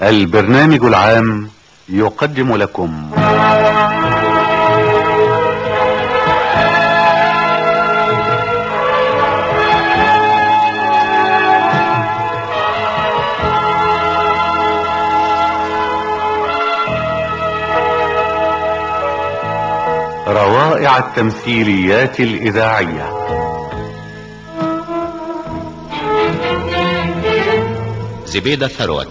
البرنامج العام يقدم لكم روائع التمثيليات الإذاعية زبيدة ثروت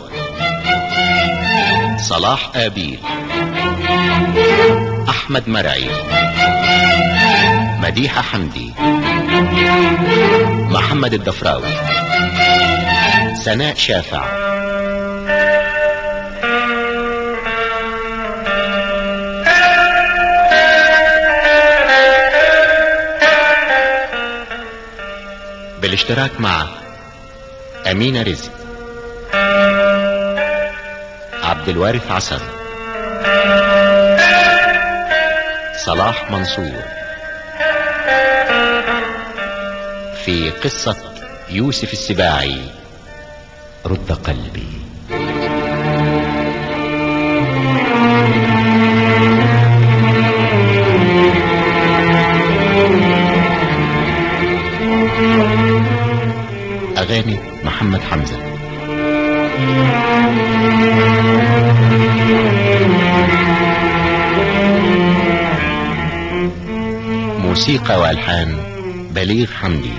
صلاح آبيل أحمد مرعي مديحة حمدي محمد الدفراوي سناء شافع بالاشتراك مع أمينة رزق عبد الوارث عسر صلاح منصور في قصة يوسف السباعي رد قلبي أغاني محمد حمزة موسيقى والحان بليغ حمدي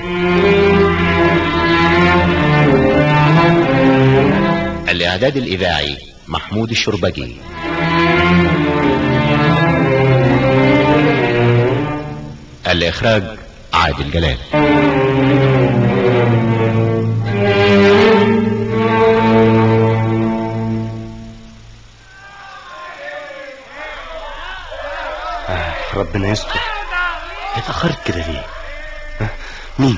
الاعداد الاذاعي محمود الشربجي الاخراج عادل جلال ربنا يستر اتأخرت كده ليه ها؟ مين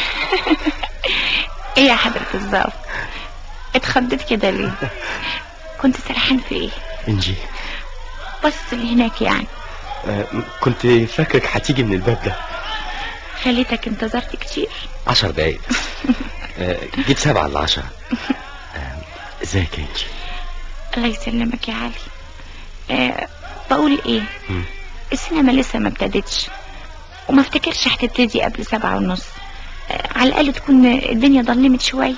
ايه يا حضرة الظابط اتخضيت كده ليه كنت سرحان في ايه انجي بص اللي هناك يعني آه كنت فاكرك هتيجي من الباب ده خليتك انتظرت كتير عشر دقايق آه جيت سبعة الا عشرة آه، ازيك يا انجي الله يسلمك يا علي أه بقول ايه مم. السينما لسه ما ابتدتش وما افتكرش هتبتدي قبل سبعة ونص أه على الاقل تكون الدنيا ضلمت شوية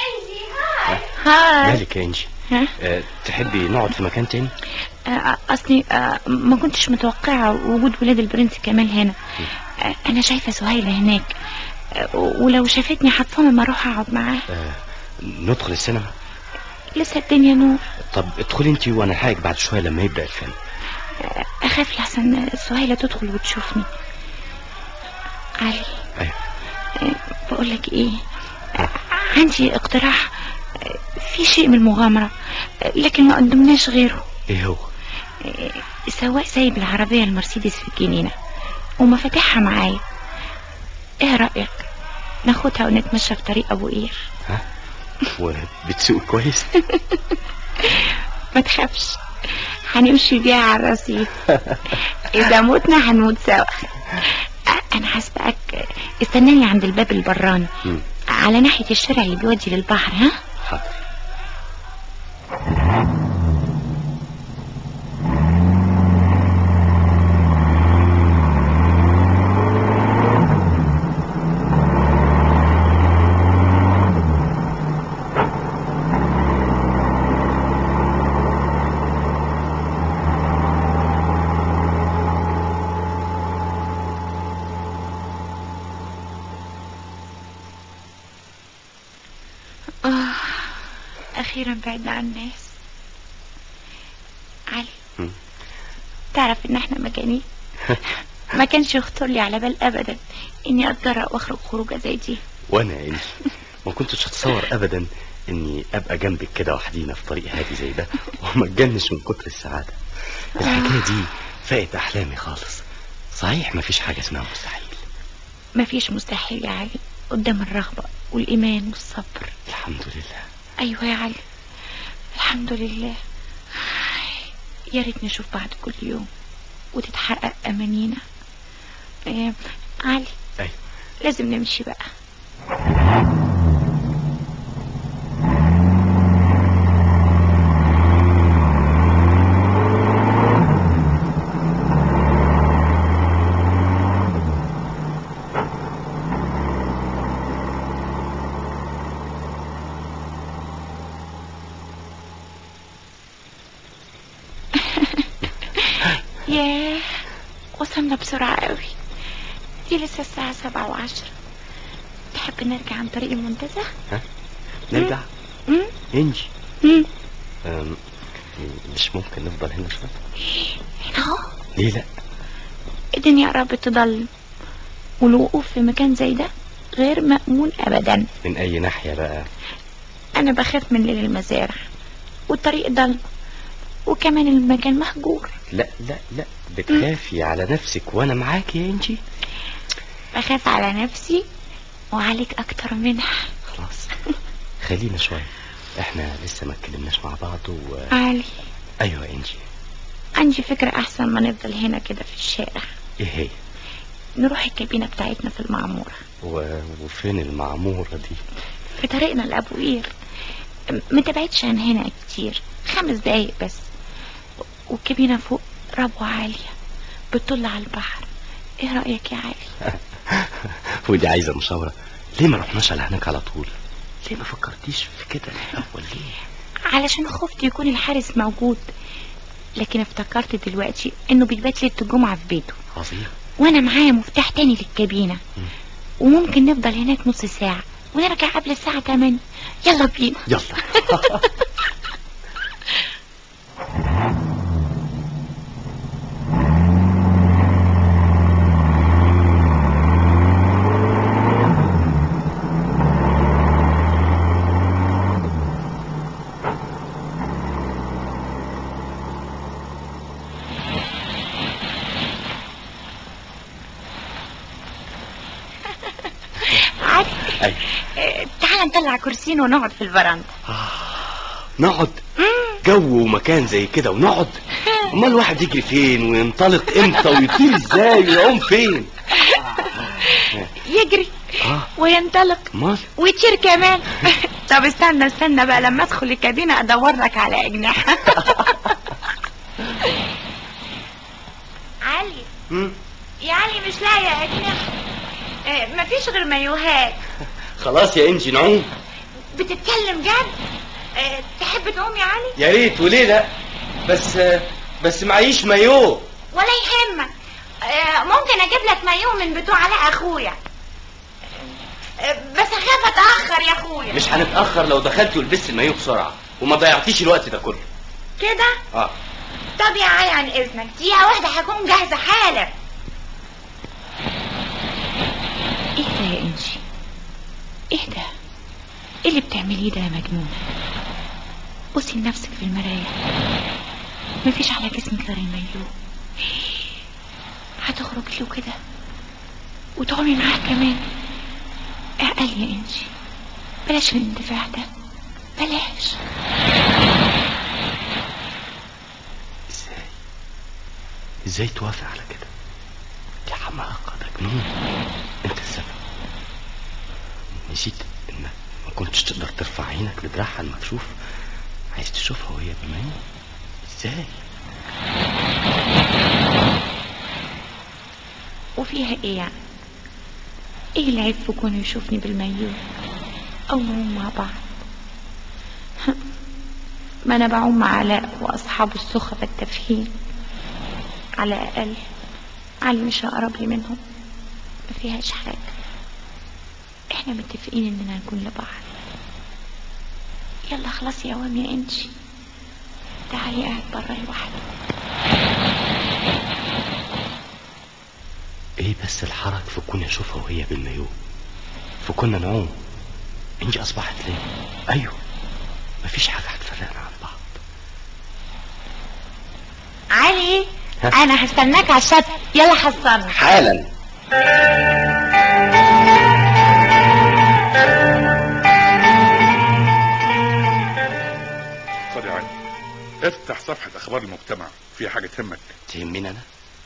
هاي مالك يا انجي ها آه تحبي نقعد في مكان تاني آه، اصلي آه، ما كنتش متوقعة وجود ولاد البرنس كمال هنا آه، انا شايفة سهيلة هناك آه، ولو شافتني هتصمم اروح اقعد معاها آه ندخل السينما لسه الدنيا نور طب ادخلي انت وانا هاجي بعد شوية لما يبدأ الفيلم آه، اخاف لحسن سهيلة تدخل وتشوفني علي ايوه بقول لك ايه آه، عندي اقتراح آه، في شيء من المغامرة آه، لكن ما قدمناش غيره ايه هو السواق سايب العربية المرسيدس في الجنينة ومفاتيحها معايا ايه رأيك ناخدها ونتمشى في طريق ابو قير وبتسوق كويس ما تخافش هنمشي بيها على الرصيف اذا متنا هنموت سوا أ- انا هسبقك استناني عند الباب البراني مم. على ناحية الشارع اللي بيودي للبحر ها حاضر آه أخيرا بعدنا عن الناس علي مم. تعرف إن إحنا مجانين ما كانش يخطر لي على بال أبدا إني أتجرأ وأخرج خروجة زي دي وانا يا انجي ما كنتش اتصور ابدا اني ابقى جنبك كده وحدينا في طريق هادي زي ده وما اتجنش من كتر السعادة الحكاية دي فاقت احلامي خالص صحيح ما فيش حاجة اسمها مستحيل مفيش مستحيل يا علي قدام الرغبة والإيمان والصبر الحمد لله أيوة يا علي الحمد لله يا ريت نشوف بعض كل يوم وتتحقق أمانينا إيه علي ايوه لازم نمشي بقى ياه وصلنا بسرعة قوي دي لسه الساعة سبعة وعشرة تحب نرجع عن طريق المنتزه؟ نرجع مم؟ انجي مم. أم، مش ممكن نفضل هنا شويه هنا اهو ليه لا الدنيا قربت تضلم والوقوف في مكان زي ده غير مأمون أبدا من اي ناحيه بقى أنا بخاف من ليل المزارع والطريق ضلمة وكمان المكان مهجور لا لا لا بتخافي على نفسك وانا معاك يا انجي بخاف على نفسي وعليك أكتر منها خلاص خلينا شويه احنا لسه ما اتكلمناش مع بعض و علي ايوه يا انجي عندي فكرة أحسن ما نفضل هنا كده في الشارع ايه هي نروح الكابينة بتاعتنا في المعمورة و... وفين المعموره دي في طريقنا لأبو قير م- ما تبعدش عن هنا كتير خمس دقايق بس والكابينة فوق ربوة عالية بتطل على البحر ايه رأيك يا علي ودي عايزه مشاوره ليه ما رحناش على هناك على طول ليه ما فكرتيش في كده الاول ليه علشان خفت يكون الحارس موجود لكن افتكرت دلوقتي انه بيبات ليلة الجمعة في بيته عظيم وانا معايا مفتاح تاني للكابينة مم. وممكن نفضل هناك نص ساعة ونرجع قبل الساعة 8 يلا بينا يلا عادي أيوة. اه، تعال نطلع كرسيين ونقعد في الفرندا نقعد جو ومكان زي كده ونقعد امال الواحد يجري فين وينطلق امتى ويطير ازاي ويعوم فين يجري اه وينطلق امال ويطير كمان طب استنى استنى بقى لما ادخل الكابينة ادور لك على اجنحة علي مم. يا علي مش لاقي اجنحة اه، مفيش غير مايوهات خلاص يا انجي نعوم بتتكلم جد اه، تحب تعوم يا علي يا ريت وليه لا بس بس معيش مايو ولا يهمك اه، ممكن اجيب لك مايو من بتوع علاء اخويا اه، بس اخاف اتاخر يا اخويا مش هنتاخر لو دخلت ولبست المايو بسرعه وما ضيعتيش الوقت ده كله كده اه طب يا علي عن اذنك دقيقة واحدة هكون جاهزة حالا ايه ده يا انجي ايه ده ايه اللي بتعمليه ده يا مجنون بصي لنفسك في المراية مفيش على جسمك غير المايو هتخرج له كده وتعومي معاه كمان اقل يا انجي بلاش الاندفاع ده بلاش ازاي ازاي توافق على كده دي حماقة ده جنون انت السبب نسيت انك ما كنتش تقدر ترفع عينك لدراعها المكشوف عايز تشوفها وهي بالمايو ازاي وفيها ايه يعني ايه العيب في كونه يشوفني بالمايو او نعوم مع بعض ما انا بعوم مع علاء واصحاب السخف التافهين على الاقل علي مش هقرب لي منهم ما فيهاش حاجه احنا متفقين اننا نكون لبعض يلا خلاص يا وام يا انتي تعالي قاعد بره لوحده ايه بس الحرج في كون اشوفها وهي بالمايو في كنا نعوم انجي اصبحت ليه ايوه مفيش حاجة هتفرقنا عن بعض علي ها؟ انا هستناك على الشط يلا حصلنا حالا خد يا علي افتح صفحة اخبار المجتمع في حاجة تهمك تهمني انا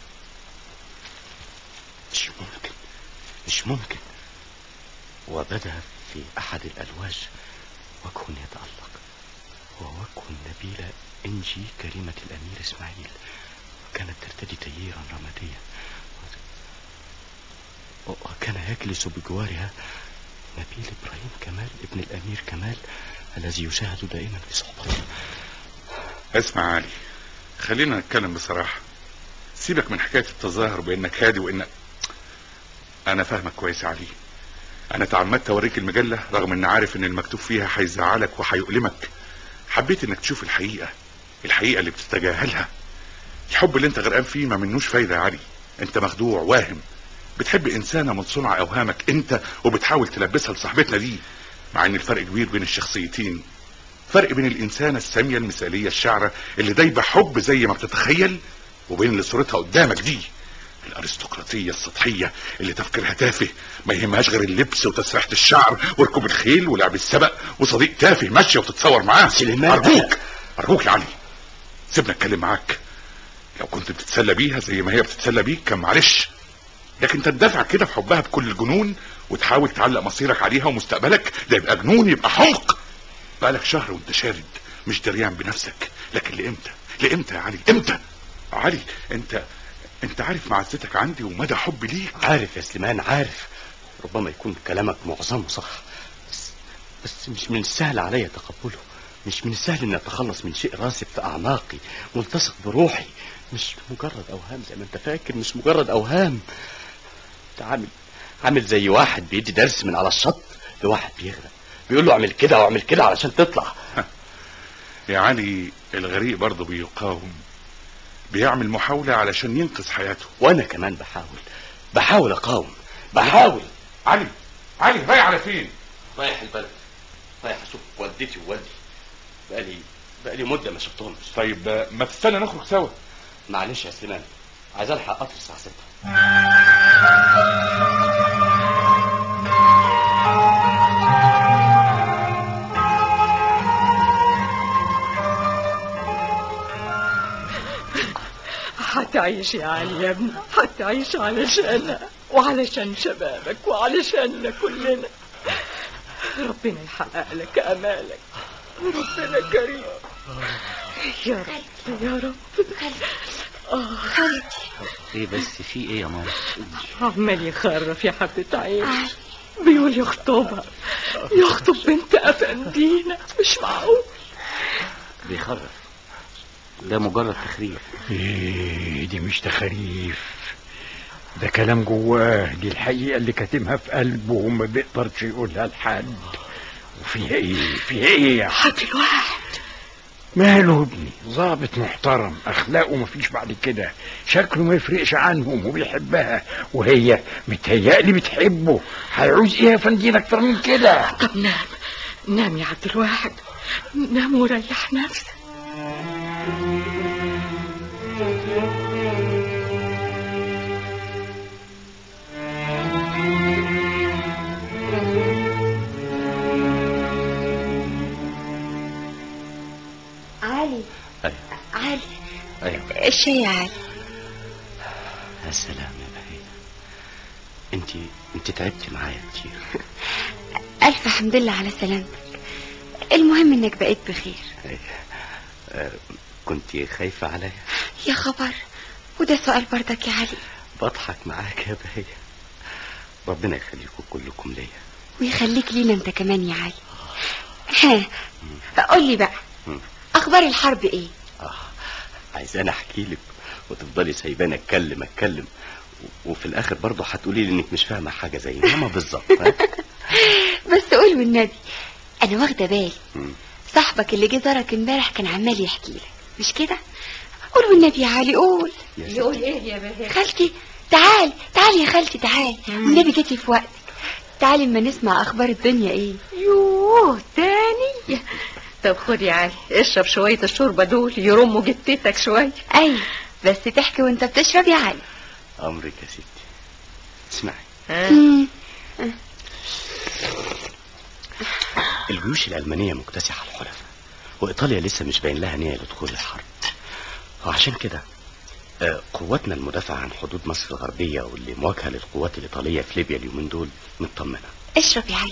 مش ممكن مش ممكن وبدا في احد الالواج وجه يتالق ووجه النبيله انجي كريمه الامير اسماعيل وكانت ترتدي تييرا رماديا وكان يجلس بجوارها نبيل ابراهيم كمال ابن الامير كمال الذي يشاهد دائما في صحبته اسمع يا علي خلينا نتكلم بصراحة سيبك من حكايه التظاهر بانك هادي وانك انا فاهمك كويس يا علي انا تعمدت اوريك المجله رغم ان عارف ان المكتوب فيها هيزعلك وهيؤلمك حبيت انك تشوف الحقيقه الحقيقه اللي بتتجاهلها الحب اللي انت غرقان فيه ما منوش فايده يا علي انت مخدوع واهم بتحب انسانه من صنع اوهامك انت وبتحاول تلبسها لصاحبتنا دي مع ان الفرق كبير بين الشخصيتين فرق بين الانسانه الساميه المثاليه الشاعره اللي دايبه حب زي ما بتتخيل وبين اللي صورتها قدامك دي الارستقراطيه السطحيه اللي تفكيرها تافه ما يهمهاش غير اللبس وتسريحه الشعر وركوب الخيل ولعب السبق وصديق تافه ماشيه وتتصور معاه سليمان ارجوك ارجوك يا علي سيبنا اتكلم معاك لو كنت بتتسلى بيها زي ما هي بتتسلى بيك كان معلش لكن تندفع كده في حبها بكل الجنون وتحاول تعلق مصيرك عليها ومستقبلك ده يبقى جنون يبقى حمق بقالك شهر وانت شارد مش دريان بنفسك لكن لامتى لامتى يا علي امتى علي انت انت عارف معزتك عندي ومدى حبي ليك عارف يا سليمان عارف ربما يكون كلامك معظمه صح بس بس مش من السهل عليا تقبله مش من السهل اني اتخلص من شيء راسب في اعماقي ملتصق بروحي مش مجرد اوهام زي ما انت فاكر مش مجرد اوهام انت عامل عامل زي واحد بيدي درس من على الشط لواحد بيغرق بيقول له اعمل كده واعمل كده علشان تطلع يا علي الغريق برضه بيقاوم بيعمل محاولة علشان ينقذ حياته وانا كمان بحاول بحاول اقاوم بحاول علي علي رايح على فين رايح البلد رايح اشوف والدتي ووالدي بقالي بقالي مده ما شفتهمش طيب آه، ما تستنى نخرج سوا معلش يا سليمان عايز الحق قطر الساعه 6 هتعيش يا علي يا ابني هتعيش علشانها وعلشان شبابك وعلشاننا كلنا ربنا يحقق لك امالك ربنا كريم يا رب يا رب ايه بس في ايه يا ماما عمال يخرف يا حبة عين بيقول يخطبها يخطب بنت افندينا مش معقول بيخرف ده مجرد تخريف إيه دي مش تخاريف ده كلام جواه دي الحقيقة اللي كاتمها في قلبه وما بيقدرش يقولها لحد وفيها ايه فيها ايه يا حد الواحد ماله ابني ظابط محترم اخلاقه مفيش بعد كده شكله ما يفرقش عنهم وبيحبها وهي متهيألي بتحبه هيعوز ايه يا فندين اكتر من كده طب نام نام يا عبد الواحد نام وريح نفسك علي ايوه علي ايوه الشاي يا علي يا سلام يا بهية انت انت تعبتي معايا كتير ألف حمد لله على سلامتك المهم إنك بقيت بخير آه، كنت خايفة عليا يا خبر وده سؤال برضك يا علي بضحك معاك يا بهية ربنا يخليكم كلكم ليا ويخليك لينا انت كمان يا علي ها قول لي بقى مم. اخبار الحرب ايه اه عايز انا احكي لك وتفضلي سايباني اتكلم اتكلم و- وفي الاخر برضه هتقولي لي انك مش فاهمه حاجه زي ماما بالظبط ها؟ بس قول والنبي انا واخده بالي مم. صاحبك اللي جه زارك امبارح كان عمال يحكي لك مش كده قول والنبي يا علي قول يا ستي. يقول ايه يا بهاء خالتي تعال تعال يا خالتي تعال والنبي جيتي في وقتك تعالي اما نسمع اخبار الدنيا ايه يوه تاني طب خد يا علي اشرب شوية الشوربة دول يرموا جتتك شوية ايوه بس تحكي وانت بتشرب يا علي امرك يا ستي اسمعي مم. الجيوش الألمانية مكتسحة الحلفاء وإيطاليا لسه مش باين لها نية لدخول الحرب وعشان كده آه، قواتنا المدافعة عن حدود مصر الغربية واللي مواجهة للقوات الإيطالية في ليبيا اليومين دول مطمنة اشرب يا علي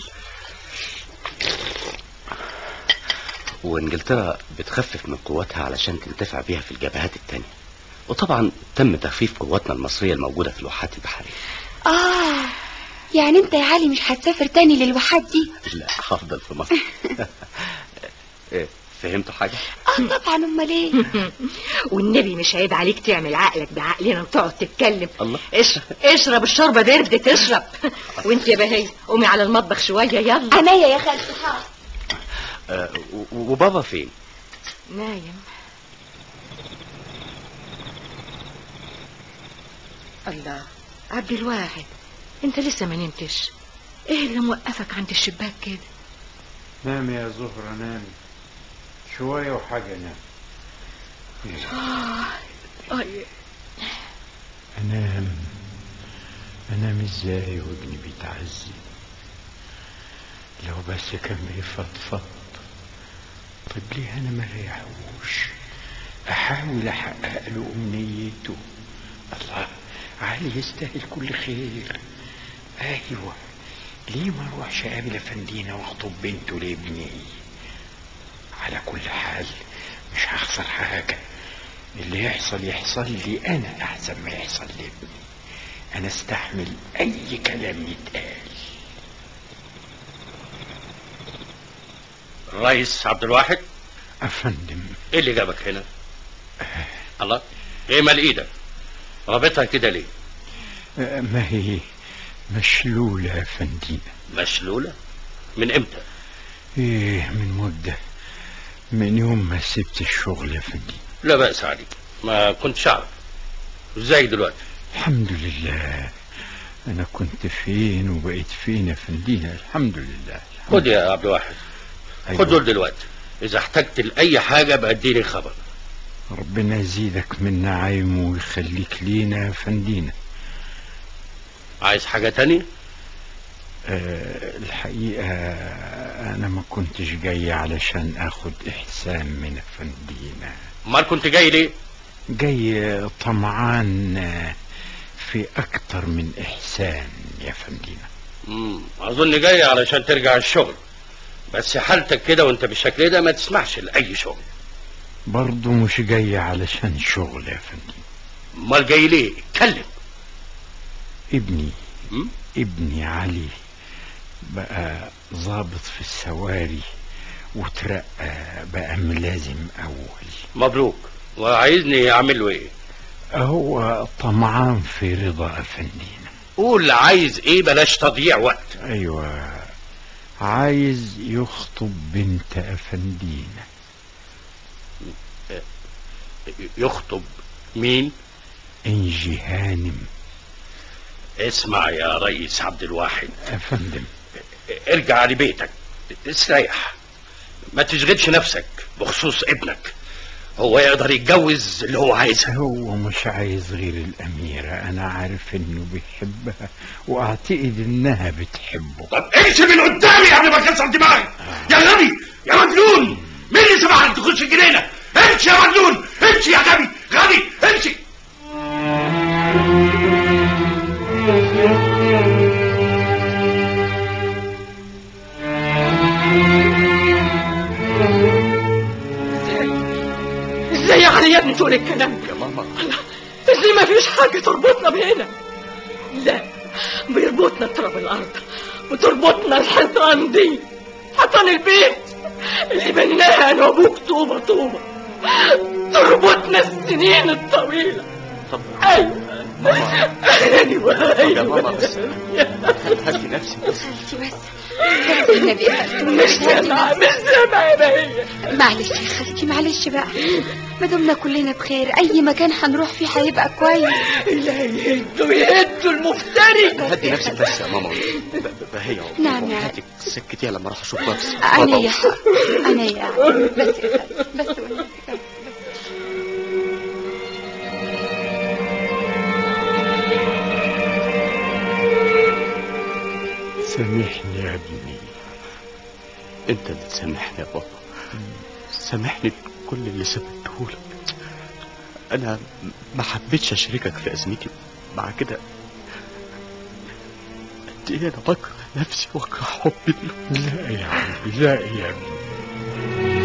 وإنجلترا بتخفف من قواتها علشان تنتفع بيها في الجبهات التانية وطبعا تم تخفيف قواتنا المصرية الموجودة في الواحات البحرية اه يعني انت يا علي مش هتسافر تاني للواحات دي لا هفضل في مصر آه، فهمتوا حاجة اه طبعا امال ايه والنبي مش عيب عليك تعمل عقلك بعقلنا وتقعد تتكلم الله. اش... اشرب الشوربه بردت اشرب وانت يا بهي قومي على المطبخ شويه يلا عينيا يا خالتي حاضر آه و- وبابا فين نايم الله عبد الواحد انت لسه ما نمتش ايه اللي موقفك عند الشباك كده نام يا زهرة نام شوية وحاجة نام أي. أنام أنام إزاي وابني بيتعذب لو بس كان بيفضفض طب ليه أنا ما ريحوش أحاول أحقق له أمنيته الله علي يستاهل كل خير أيوة ليه ما أروحش أقابل أفندينا وأخطب بنته لابني على كل حال مش هخسر حاجة اللي يحصل يحصل لي أنا أحسن ما يحصل لابني أنا استحمل أي كلام يتقال الرئيس عبد الواحد أفندم ايه اللي جابك هنا الله ايه مال ايدك رابطها كده ليه آه، ما هي مشلولة يا فندينا مشلولة من امتى إيه من مدة من يوم ما سبت الشغل يا فندينا لا بأس عليك ما كنتش اعرف ازاي دلوقتي الحمد لله أنا كنت فين وبقيت فين يا فندينا الحمد لله الحمد خد يا عبد الواحد أيوة. خد دول دلوقتي اذا احتجت لاي حاجة بقى اديني خبر ربنا يزيدك من نعيمه ويخليك لينا يا فندينا عايز حاجة تانية أه الحقيقة أنا ما كنتش جاي علشان أخد إحسان من أفندينا امال كنت جاي ليه جاي طمعان آه، في أكتر من إحسان يا فندينا امم اظن جاي علشان ترجع الشغل بس حالتك كده وانت بالشكل ده ما تسمحش لاي شغل برضه مش جاي علشان شغل يا فندينا امال جاي ليه اتكلم ابني مم؟ ابني علي بقى ضابط في السواري وترقى بقى ملازم أول مبروك وعايزني اعمل له ايه هو طمعان في رضا أفندينا قول عايز ايه بلاش تضييع وقت أيوة عايز يخطب بنت أفندينا يخطب مين إنجي هانم اسمع يا ريس عبد الواحد أفندم ارجع لبيتك استريح ما تشغلش نفسك بخصوص ابنك هو يقدر يتجوز اللي هو عايزها هو مش عايز غير الأميرة أنا عارف إنه بيحبها وأعتقد إنها بتحبه طب امشي من قدامي قبل ما اكسر دماغي يا غبي يا مجنون مين اللي سمحك تخش الجنينه امشي يا مجنون امشي يا غبي غبي امشي ازاي يعني يا ابني تقول الكلام ده يا ماما ازاي ما فيش حاجه تربطنا بهنا لا بيربطنا تراب الارض وتربطنا الحيطان دي حيطان البيت اللي بناها انا وابوك طوبه طوبه تربطنا السنين الطويله طب ايوه ايوه طب يا ايوه ماما بس هدي نفسي بس خالتي بس بس النبي يا خالتي مش سامعه مش سامعه يا بهيه معلش يا خالتي معلش بقى ما دمنا كلنا بخير اي مكان هنروح فيه هيبقى كويس لا يهدوا يهدوا المفتري هدي نفسك بس يا ماما ب- ب- بهي نعم يا وحياتك سكتيها لما اروح اشوف بابس انا يا حق انا يا بس يا خالتي بس والنبي. سامحني يا ابني انت اللي تسامحني يا بابا سامحني بكل اللي سببته لك انا ما حبيتش اشاركك في ازمتي مع كده قد ايه انا بكره نفسي واكره حبي له لا يا عمي لا يا ابني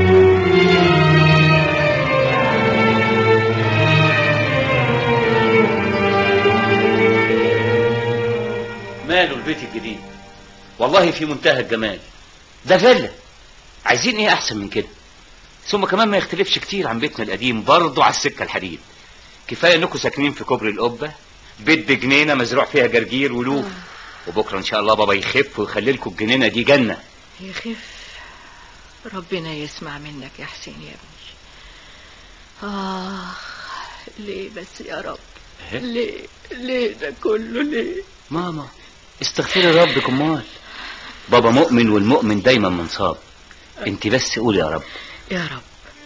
ماله البيت الجديد والله في منتهى الجمال ده فيلا عايزين ايه احسن من كده ثم كمان ما يختلفش كتير عن بيتنا القديم برضه على السكة الحديد كفاية انكم ساكنين في كوبري القبة بيت بجنينة مزروع فيها جرجير ولوف وبكرة ان شاء الله بابا يخف ويخلي لكم الجنينة دي جنة يخف ربنا يسمع منك يا حسين يا ابني آخ ليه بس يا رب إيه؟ ليه ليه ده كله ليه ماما استغفري ربك امال بابا مؤمن والمؤمن دايما منصاب انت بس قولي يا رب يا رب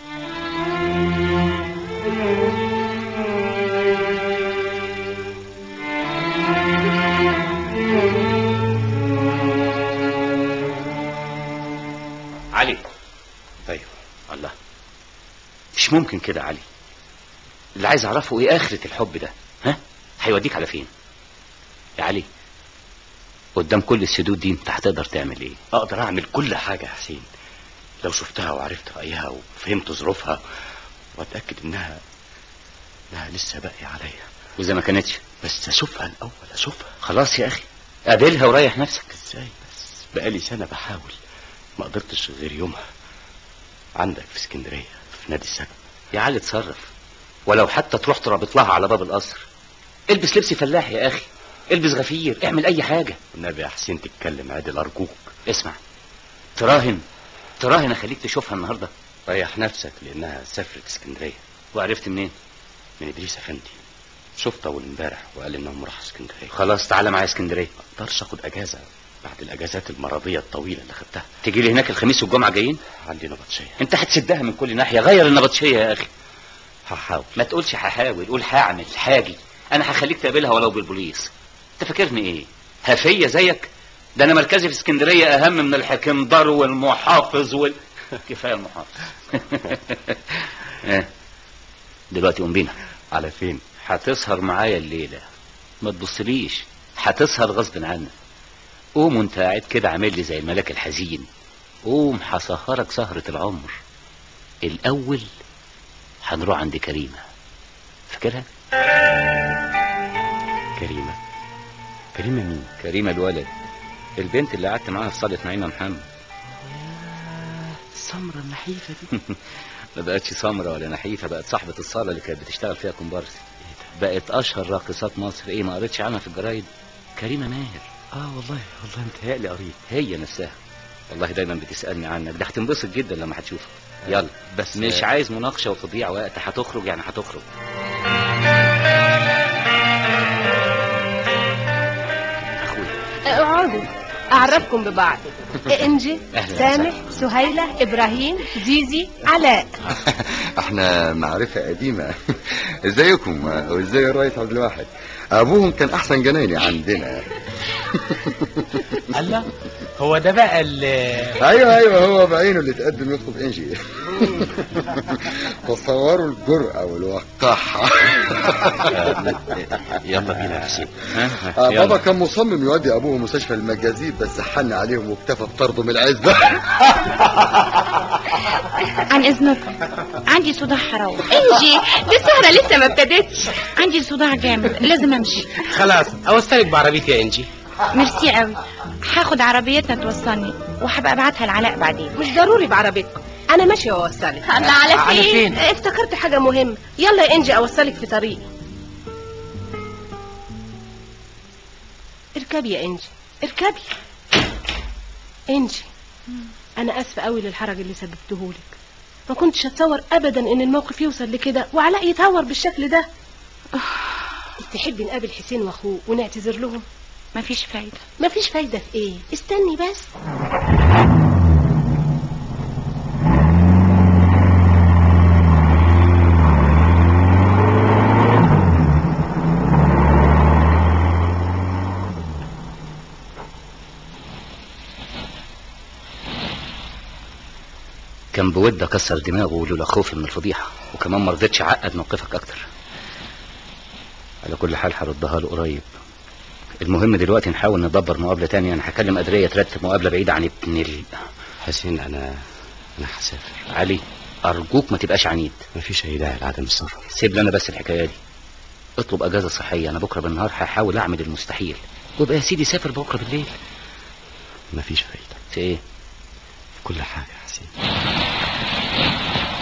علي ايوه الله مش ممكن كده يا علي اللي عايز اعرفه ايه اخرة الحب ده ها هيوديك على فين يا علي قدام كل السدود دي انت هتقدر تعمل ايه اقدر اعمل كل حاجة يا حسين لو شفتها وعرفت رأيها وفهمت ظروفها واتأكد انها انها لسه باقية عليا واذا ما كانتش بس اشوفها الاول اشوفها خلاص يا اخي قابلها وريح نفسك ازاي بس بقالي سنة بحاول ما قدرتش غير يومها عندك في اسكندرية في نادي السجن يا علي اتصرف ولو حتى تروح ترابط لها على باب القصر البس لبس فلاح يا اخي البس غفير اعمل اي حاجة والنبي يا حسين تتكلم عادل ارجوك اسمع تراهن تراهن اخليك تشوفها النهاردة ريح نفسك لانها سافرت اسكندرية وعرفت منين من ادريس افندي شفته اول امبارح وقال انهم راحوا اسكندرية خلاص تعالى معايا اسكندرية ما اقدرش اخد اجازة بعد الاجازات المرضية الطويلة اللي خدتها تيجي لي هناك الخميس والجمعة جايين عندي نبطشية انت هتسدها من كل ناحية غير النبطشية يا اخي هحاول ما تقولش هحاول قول هعمل حاجي انا هخليك تقابلها ولو بالبوليس انت فاكرني ايه هفية زيك ده انا مركزي في اسكندرية اهم من الحكمدار والمحافظ وال كفاية المحافظ ايه دلوقتي قوم بينا على فين هتسهر معايا الليلة ما تبصليش هتسهر غصب عنك قوم وانت قاعد كده عامل لي زي الملاك الحزين قوم هسهرك سهرة العمر الاول هنروح عند كريمة فاكرها كريمة كريمة مين كريمة الولد البنت اللي قعدت معاها في صالة نعيمة محمد السمرة النحيفة دي ما بقتش سمرة ولا نحيفة بقت صاحبة الصالة اللي كانت بتشتغل فيها كومبارس بقت اشهر راقصات مصر ايه ما قريتش عنها في الجرايد كريمة ماهر اه والله والله متهيألي قريت هي نفسها والله دايما بتسألني عنك ده هتنبسط جدا لما هتشوفها يلا بس مش عايز مناقشة وتضييع وقت هتخرج يعني هتخرج اخويا اقعدوا اعرفكم ببعض انجي أهلا سامح سهيلة ابراهيم زيزي علاء احنا معرفة قديمة ازيكم وازاي الرئيس عبد الواحد ابوهم كان احسن جنايني عندنا الله هو ده بقى اللي ايوه ايوه هو بعينه اللي تقدم يخطب انجي تصوروا الجرأة والوقاحة يلا بينا يا حسين آه، بابا كان مصمم يودي ابوه مستشفى المجازين بس حن عليهم واكتفى بطرده من العزبة عن اذنكم عندي صداع حراوة انجي دي السهرة لسه ما ابتدتش عندي صداع جامد لازم امشي خلاص اوصلك بعربيتي يا انجي ميرسي قوي هاخد عربيتنا توصلني وهبقى ابعتها لعلاء بعدين مش ضروري بعربيتكم انا ماشيه واوصلك الله على على فين فين؟ افتكرت حاجه مهمه يلا يا انجي اوصلك في طريقي اركبي يا انجي اركبي انجي انا اسفه قوي للحرج اللي سببتهولك ما كنتش اتصور ابدا ان الموقف يوصل لكده وعلاء يتهور بالشكل ده تحبي نقابل حسين واخوه ونعتذر لهم مفيش فايدة مفيش فايده في ايه استني بس كان بود اكسر دماغه لولا خوفي من الفضيحة وكمان ما رضيتش اعقد موقفك اكتر على كل حال هردها له قريب المهم دلوقتي نحاول ندبر مقابلة تانية انا هكلم قدرية ترتب مقابلة بعيدة عن ابن ال... حسين انا انا هسافر علي ارجوك ما تبقاش عنيد مفيش اي داعي لعدم السفر سيب لنا بس الحكاية دي اطلب اجازة صحية انا بكرة بالنهار هحاول اعمل المستحيل وابقى يا سيدي سافر بكرة بالليل مفيش فايدة في ايه في كل حاجة يا حسين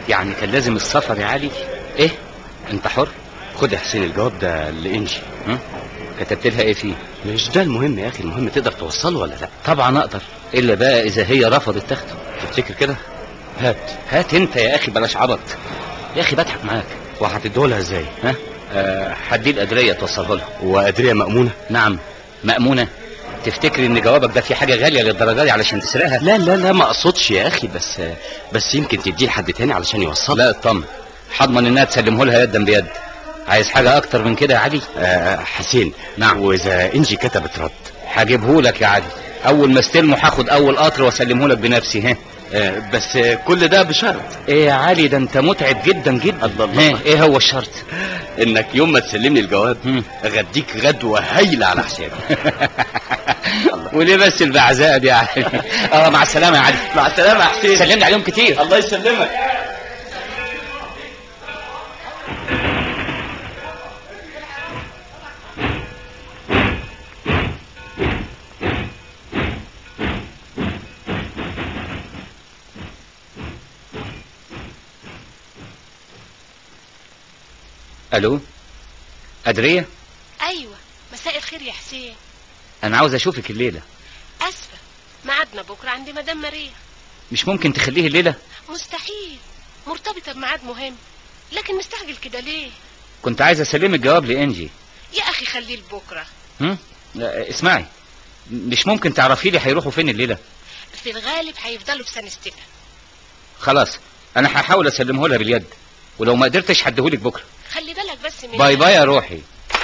يعني كان لازم السفر يا علي ايه انت حر خد يا حسين الجواب ده لانجي ها؟ كتبت لها ايه فيه مش ده المهم يا اخي المهم تقدر توصله ولا لا طبعا اقدر الا بقى اذا هي رفضت تاخده تفتكر كده هات هات انت يا اخي بلاش عبط يا اخي بضحك معاك وهتديهولها ازاي ها أه هدي القدريه توصله لها وقدريه مأمونة نعم مأمونة تفتكري ان جوابك ده فيه حاجة غالية للدرجة دي علشان تسرقها لا لا لا ما اقصدش يا اخي بس بس يمكن تديه لحد تاني علشان يوصل لا اطمن هضمن انها تسلمه لها يدا بيد عايز حاجة اكتر من كده يا علي آه حسين نعم واذا انجي كتبت رد هجيبه لك يا علي اول ما استلمه هاخد اول قطر واسلمه لك بنفسي ها آه بس كل ده بشرط ايه يا علي ده انت متعب جدا جدا الله الله ها ايه هو الشرط انك يوم ما تسلمني الجواب هم. اغديك غدوه هايله على حسابي وليه بس البعزاء دي يا علي اه مع السلامة يا علي مع السلامه يا حسين سلمني عليهم كتير الله يسلمك الو قدرية ايوه مساء الخير يا حسين انا عاوز اشوفك الليلة اسفه ميعادنا بكره عند مدام ماريا مش ممكن تخليه الليلة مستحيل مرتبطه بميعاد مهم لكن مستعجل كده ليه كنت عايز اسلمك جواب لانجي يا اخي خليه لبكره هم؟ لا، اسمعي مش ممكن تعرفي لي هيروحوا فين الليلة في الغالب هيفضلوا في سان ستيفن خلاص انا هحاول اسلمه لها باليد ولو ما قدرتش هديهولك بكره خلي بالك بس من باي باي يا روحي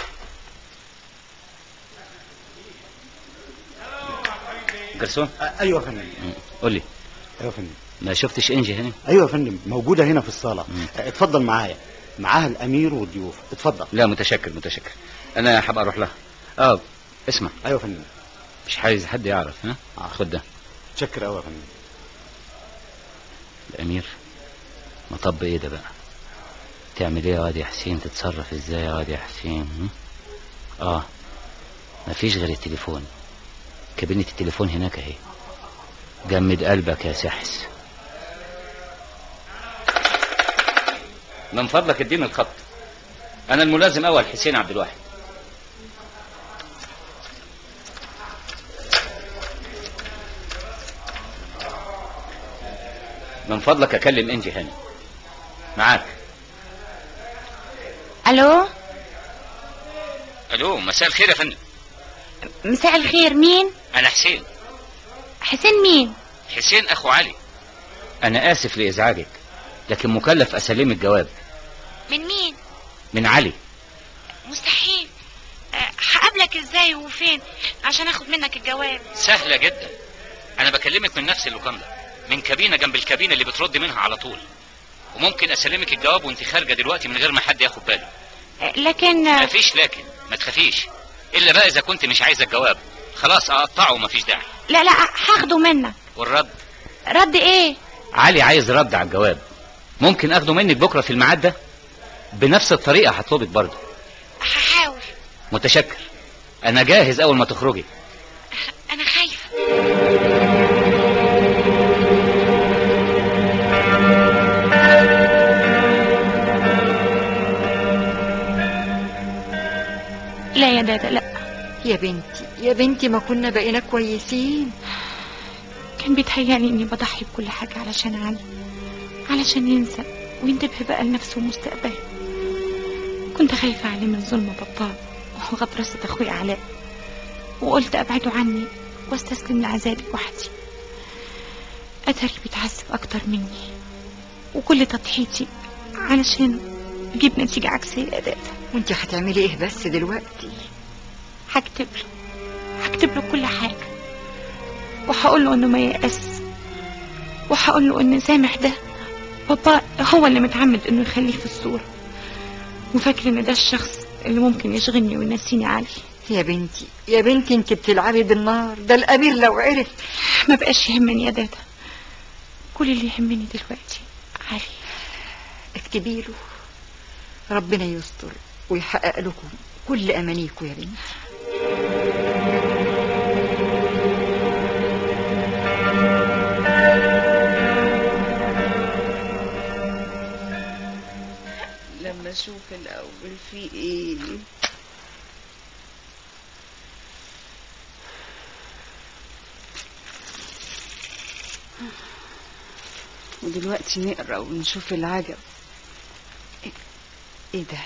جرسون ايوه يا فندم قول لي ايوه يا فندم ما شفتش انجي هنا ايوه يا فندم موجوده هنا في الصاله مم. اتفضل معايا معاها الامير والضيوف اتفضل لا متشكر متشكر انا هبقى اروح لها اه اسمع ايوه يا فندم مش عايز حد يعرف ها آه. خد ده متشكر قوي يا فندم الامير مطب ايه ده بقى تعمل ايه يا واد يا حسين تتصرف ازاي يا واد يا حسين هم؟ اه مفيش غير التليفون كابينة التليفون هناك اهي جمد قلبك يا سحس من فضلك اديني الخط انا الملازم اول حسين عبد الواحد من فضلك اكلم انجي هاني معاك الو الو مساء الخير يا فندم مساء الخير مين انا حسين حسين مين حسين اخو علي انا اسف لازعاجك لكن مكلف اسلم الجواب من مين من علي مستحيل أه، هقابلك ازاي وفين عشان اخد منك الجواب سهله جدا انا بكلمك من نفس اللوكان ده من كابينه جنب الكابينه اللي بترد منها على طول وممكن اسلمك الجواب وانت خارجه دلوقتي من غير ما حد ياخد باله أه، لكن أه، مفيش لكن ما تخافيش الا بقى اذا كنت مش عايزه الجواب خلاص اقطعه ومفيش داعي لا لا هاخده منك والرد رد ايه علي عايز رد على الجواب ممكن اخده منك بكره في الميعاد ده بنفس الطريقه هطلبك برضه هحاول متشكر انا جاهز اول ما تخرجي انا خايفه لا يا دادا لا يا بنتي يا بنتي ما كنا بقينا كويسين كان بيتهيألي اني بضحي بكل حاجة علشان علي علشان ينسى وينتبه بقى لنفسه ومستقبله كنت خايفة عليه من ظلم باباه وغطرسة اخوي علاء وقلت ابعده عني واستسلم لعذابي وحدي اتاري بيتعذب اكتر مني وكل تضحيتي علشان اجيب نتيجة عكسية يا دادا وانت هتعملي ايه بس دلوقتي هكتب له هكتب له كل حاجة وهقول له انه ما ييأس وهقول له ان سامح ده بابا هو اللي متعمد انه يخليه في الصورة وفاكر ان ده الشخص اللي ممكن يشغلني وينسيني علي يا بنتي يا بنتي انت بتلعبي بالنار ده الامير لو عرف ما بقاش يهمني يا دادا كل اللي يهمني دلوقتي علي اكتبي له ربنا يستر ويحقق لكم كل امانيكم يا بنتي ودلوقتي نقرا ونشوف العجب ايه إيه ده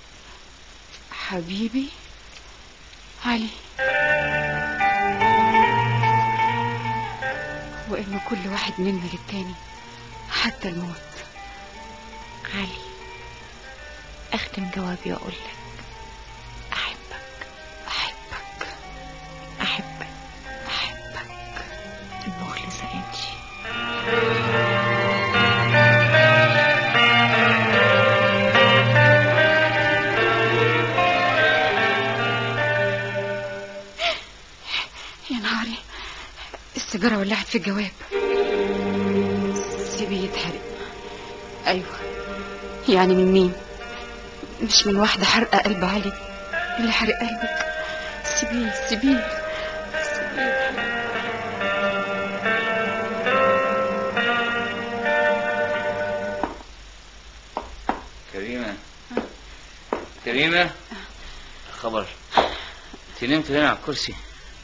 حبيبي علي وإن كل واحد منا للتاني حتى الموت علي اختم جوابي واقول لك احبك احبك احبك احبك المخلصة انتي يا نهاري السيجارة ولعت في الجواب سيبيه يتحرق أيوة يعني من مين مش من واحدة حرقة قلب علي اللي حرق قلبك سيبيه سيبيه كريمة كريمة خبر انت نمت هنا على الكرسي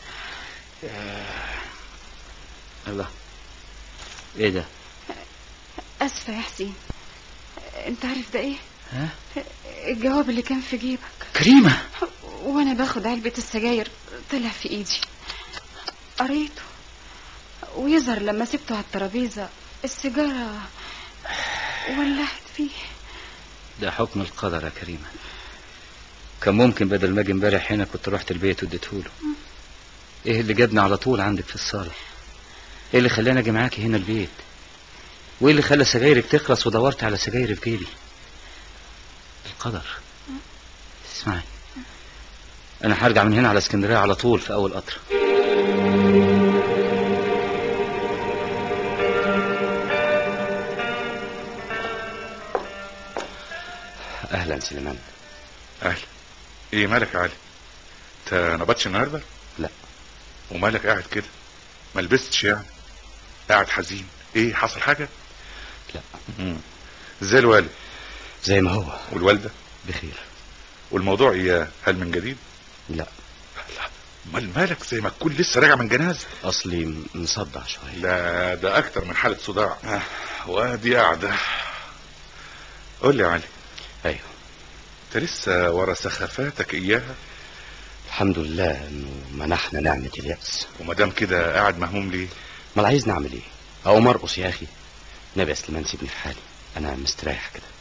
الله ايه ده أسفة يا حسين أنت عارف ده إيه ها الجواب اللي كان في جيبك كريمة وأنا باخد علبة السجاير طلع في إيدي قريته ويظهر لما سبته على الترابيزة السيجارة ولعت فيه ده حكم القدر يا كريمة كان ممكن بدل ما اجي امبارح هنا كنت رحت البيت واديتهوله ايه اللي جابني على طول عندك في الصالة ايه اللي خلاني اجي معاكي هنا البيت وايه اللي خلى سجايرك تخلص ودورت على سجاير في جيبي القدر اسمعي انا هرجع من هنا على اسكندرية على طول في اول قطر اهلا سليمان اهلا ايه مالك يا علي انت نبطش النهارده لا ومالك قاعد كده ما لبستش يعني قاعد حزين ايه حصل حاجه لا مم. ازاي الوالد زي ما هو والوالده بخير والموضوع ايه هل من جديد لا لا امال مالك زي ما تكون لسه راجع من جنازه اصلي مصدع شويه لا ده اكتر من حاله صداع آه، وادي قاعده قول لي يا علي ايوه انت لسه ورا سخافاتك اياها الحمد لله انه منحنا نعمه الياس وما دام كده قاعد مهموم ليه امال عايز نعمل ايه او مرقص يا اخي نبي يا سليمان سيبني في حالي انا مستريح كده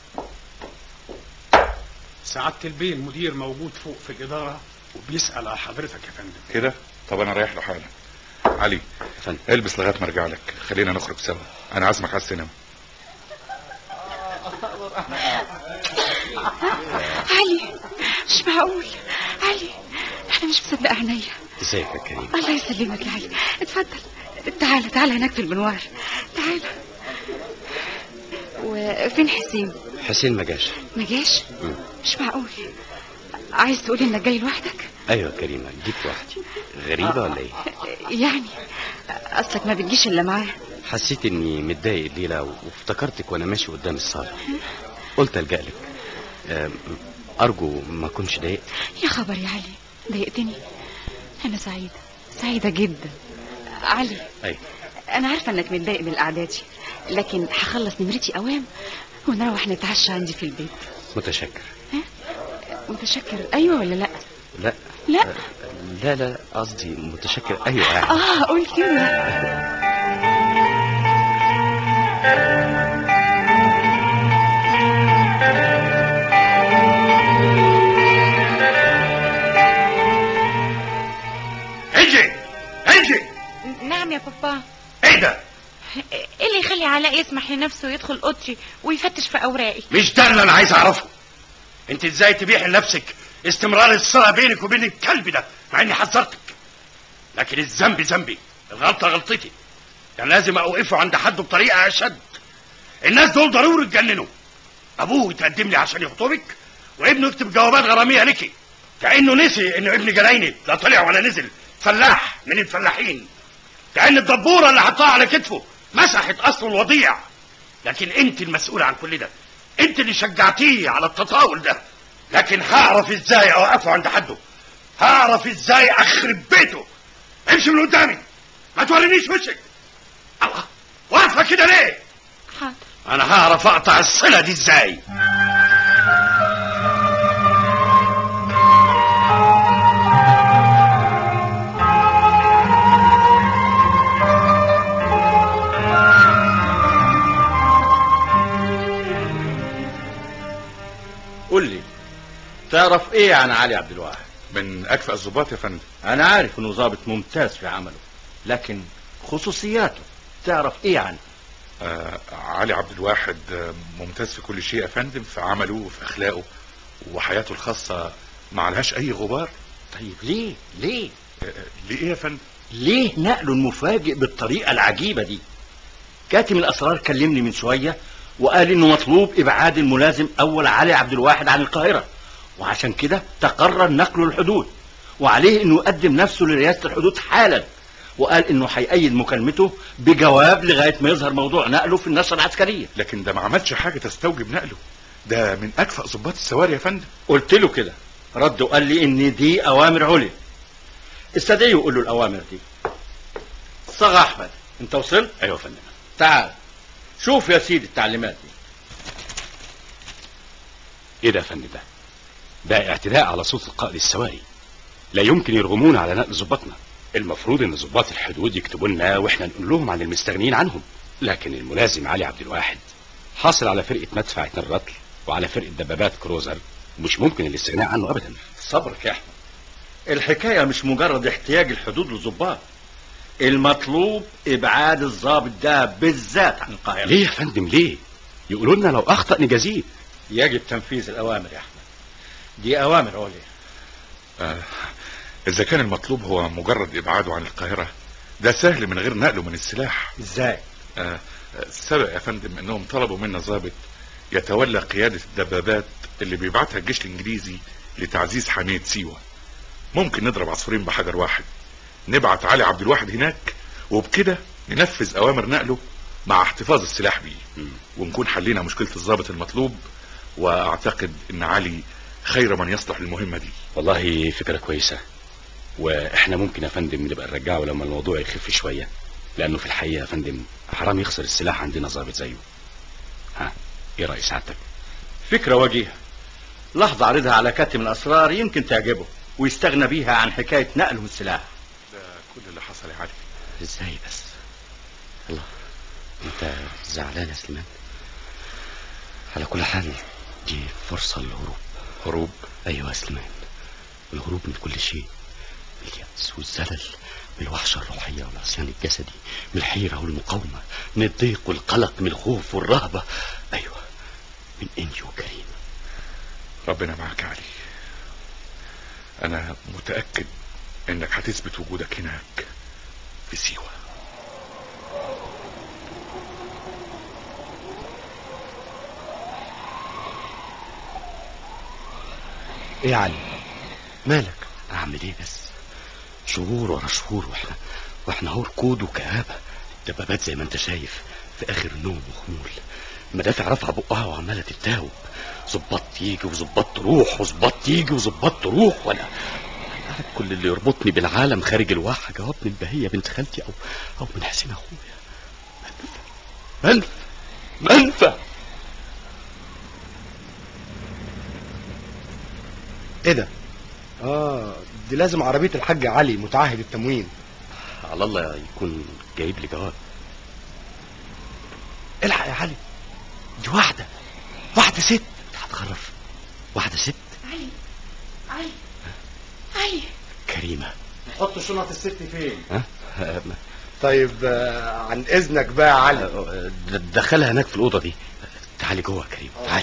سعادة البيه المدير موجود فوق في الإدارة وبيسأل على حضرتك يا فندم كده طب انا رايح له حالا علي فندم. البس لغايه ما ارجع لك خلينا نخرج سوا انا عازمك على السينما علي مش معقول علي انا مش مصدقه عينيا ازيك يا كريم الله يسلمك يا علي اتفضل تعال تعال هناك في البنوار تعال وفين حسين حسين ما جاش ما جاش مم. مش معقول عايز تقول انك جاي لوحدك ايوه يا كريمه جيت لوحدي غريبه ولا ايه يعني اصلك ما بتجيش الا معاه حسيت اني متضايق الليله وافتكرتك وانا ماشي قدام الصاله قلت الجا لك أم، ارجو ما اكونش ضايقت يا خبر يا علي ضايقتني انا سعيده سعيده جدا علي ايوه انا عارفه انك متضايق من القعده دي لكن هخلص نمرتي اوام ونروح نتعشى عندي في البيت متشكر متشكر ايوه ولا لا لا لا لا لا قصدي متشكر ايوه يعني اه قول كده انجي انجي نعم يا بابا ايه ده ايه اللي يخلي علاء يسمح لنفسه يدخل اوضتي ويفتش في اوراقي مش ده اللي انا عايز اعرفه انت ازاي تبيح لنفسك استمرار الصلة بينك وبين الكلب ده مع اني حذرتك لكن الذنب ذنبي الغلطة غلطتي كان لازم اوقفه عند حده بطريقة اشد الناس دول ضروري يتجننوا ابوه يتقدم لي عشان يخطبك وابنه يكتب جوابات غرامية لك كأنه نسي انه ابن جنايني لا طلع ولا نزل فلاح من الفلاحين كأن الدبورة اللي حطها على كتفه مسحت اصله الوضيع لكن انت المسؤولة عن كل ده انت اللي شجعتيه على التطاول ده لكن هعرف ازاي اوقفه عند حده هعرف ازاي اخرب بيته امشي من قدامي ما تورينيش وشك الله واقفه كده ليه حاضر انا هعرف اقطع الصله دي ازاي قول لي تعرف ايه عن علي عبد الواحد من اكفأ الضباط يا فندم انا عارف انه ضابط ممتاز في عمله لكن خصوصياته تعرف ايه عنه آه علي عبد الواحد آه، ممتاز في كل شيء يا فندم في عمله وفي اخلاقه وحياته الخاصه ما عليهاش اي غبار طيب ليه ليه آه، ليه ايه يا فندم ليه نقله المفاجئ بالطريقه العجيبه دي كاتم الاسرار كلمني من شويه وقال انه مطلوب ابعاد الملازم اول علي عبد الواحد عن القاهره وعشان كده تقرر نقله الحدود وعليه انه يقدم نفسه لرئاسه الحدود حالا وقال انه هيأيد مكالمته بجواب لغايه ما يظهر موضوع نقله في النشره العسكريه لكن ده ما عملش حاجه تستوجب نقله ده من اكفأ ضباط السواري يا فندم قلت له كده رد وقال لي ان دي اوامر عليا استدعيه وقول له الاوامر دي صغى احمد انت وصلت ايوه يا فندم تعال شوف يا سيدي التعليمات دي ايه ده يا فندم ده ده اعتداء على صوت القائد السواري لا يمكن يرغمونا على نقل ضباطنا المفروض ان ضباط الحدود يكتبوا لنا واحنا نقول لهم عن المستغنيين عنهم لكن الملازم علي عبد الواحد حاصل على فرقه مدفع اتنين رطل وعلى فرقه دبابات كروزر ومش ممكن الاستغناء عنه ابدا صبرك يا احمد الحكايه مش مجرد احتياج الحدود للضباط المطلوب ابعاد الضابط ده بالذات عن القاهره ليه يا فندم ليه يقولوا لنا لو اخطا نجازيه يجب تنفيذ الاوامر يا احمد دي اوامر عليا آه اذا كان المطلوب هو مجرد ابعاده عن القاهره ده سهل من غير نقله من السلاح ازاي آه سبق يا فندم انهم طلبوا منا ضابط يتولى قياده الدبابات اللي بيبعتها الجيش الانجليزي لتعزيز حاميه سيوه ممكن نضرب عصفورين بحجر واحد نبعت علي عبد الواحد هناك وبكده ننفذ اوامر نقله مع احتفاظ السلاح بيه ونكون حلينا مشكله الضابط المطلوب واعتقد ان علي خير من يصلح للمهمه دي والله فكره كويسه واحنا ممكن يا فندم نبقى نرجعه لما الموضوع يخف شويه لانه في الحقيقه يا فندم حرام يخسر السلاح عندنا ضابط زيه ها ايه راي سعادتك فكره وجيهه لحظه اعرضها على كاتم الاسرار يمكن تعجبه ويستغنى بيها عن حكايه نقله السلاح ده كل اللي حصل يا علي ازاي بس الله انت زعلان يا سليمان على كل حال دي فرصة للهروب هروب ايوه يا سليمان الهروب من كل شيء من اليأس والزلل من الوحشة الروحية والعصيان الجسدي من الحيرة والمقاومة من الضيق والقلق من الخوف والرهبة ايوه من انجي وكريم ربنا معك يا علي انا متاكد انك هتثبت وجودك هناك في سيوه ايه يا علي مالك اعمل ايه بس شهور ورا شهور واحنا واحنا هو ركود وكآبة دبابات زي ما انت شايف في اخر نوم وخمول مدافع رافعه بقها وعماله تتاوب ظباط تيجي وظباط تروح وظباط تيجي وظباط تروح وانا أنا عارف كل اللي يربطني بالعالم خارج الواحة جواب من بهية بنت خالتي او او من حسين اخويا منفى منفى منفى ايه ده اه دي لازم عربية الحاج علي متعهد التموين على الله يكون جايب لي جواب الحق يا علي دي واحدة واحدة ست هتخرف واحدة ست علي علي علي كريمة نحط شنط الست فين ها آه، ما- طيب آه، عن اذنك بقى يا علي آه، د- دخلها هناك في الأوضة دي تعالي جوه يا كريم تعالي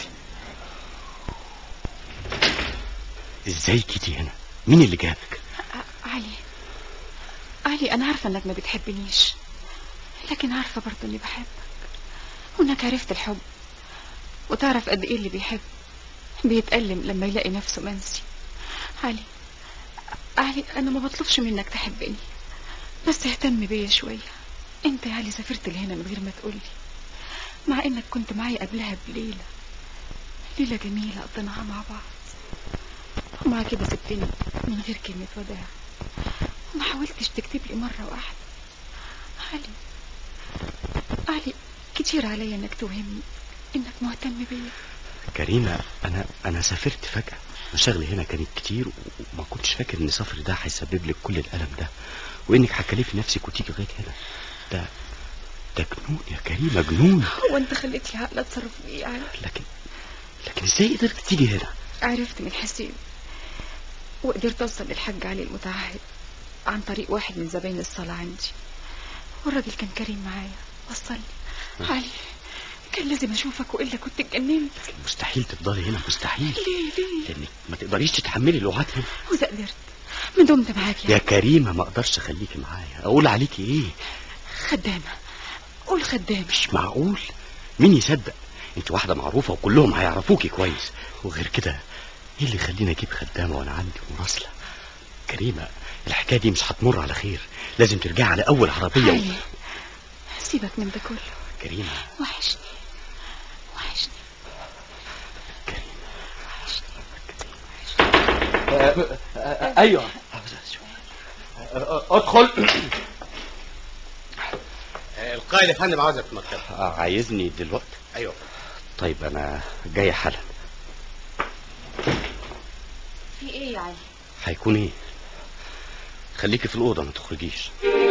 ازاي جيتي هنا مين اللي جابك علي علي انا عارفه انك ما بتحبنيش لكن عارفه برضه اني بحبك وانك عرفت الحب وتعرف قد ايه اللي بيحب بيتألم لما يلاقي نفسه منسي علي علي انا ما بطلبش منك تحبني بس اهتم بيا شويه انت يا علي سافرت لهنا من غير ما تقولي مع انك كنت معايا قبلها بليله ليله جميله قضيناها مع بعض ومع كده سبتني من غير كلمة وداع وما حاولتش تكتب لي مرة واحدة علي علي كتير كتير عليا انك توهمني انك مهتم بيا كريمة أنا أنا سافرت فجأة مشاغلي هنا كانت كتير وما كنتش فاكر إن سفري ده هيسبب لك كل الألم ده وإنك هتكلفي نفسك وتيجي لغاية هنا ده ده جنون يا كريمة جنون هو انت خليت لي عقل اتصرف بيه يعني لكن لكن إزاي قدرت تيجي هنا عرفت من حسين وقدرت اوصل للحاج علي المتعهد عن طريق واحد من زباين الصلاة عندي والراجل كان كريم معايا وصلني علي كان لازم اشوفك والا كنت اتجننت مستحيل تفضلي هنا مستحيل ليه ليه لأنك ما تقدريش تتحملي الوعات هنا واذا قدرت ما دمت معاك يا يعني كريمة ما أقدرش أخليكي معايا أقول عليكي إيه خدامة قول خدامة مش معقول مين يصدق انت واحدة معروفة وكلهم هيعرفوكي كويس وغير كده ايه اللي يخليني اجيب خدامة وانا عندي مراسلة كريمة الحكاية دي مش هتمر على خير لازم ترجعي على اول عربية و... علي سيبك من ده كله كريمة وحشني وحشني ايوه ادخل القائد يا فندم عاوزك في مكتبه آه، عايزني دلوقتي ايوه طيب انا جاي حالا في ايه يا علي هيكون ايه خليكي في الاوضه ما تخرجيش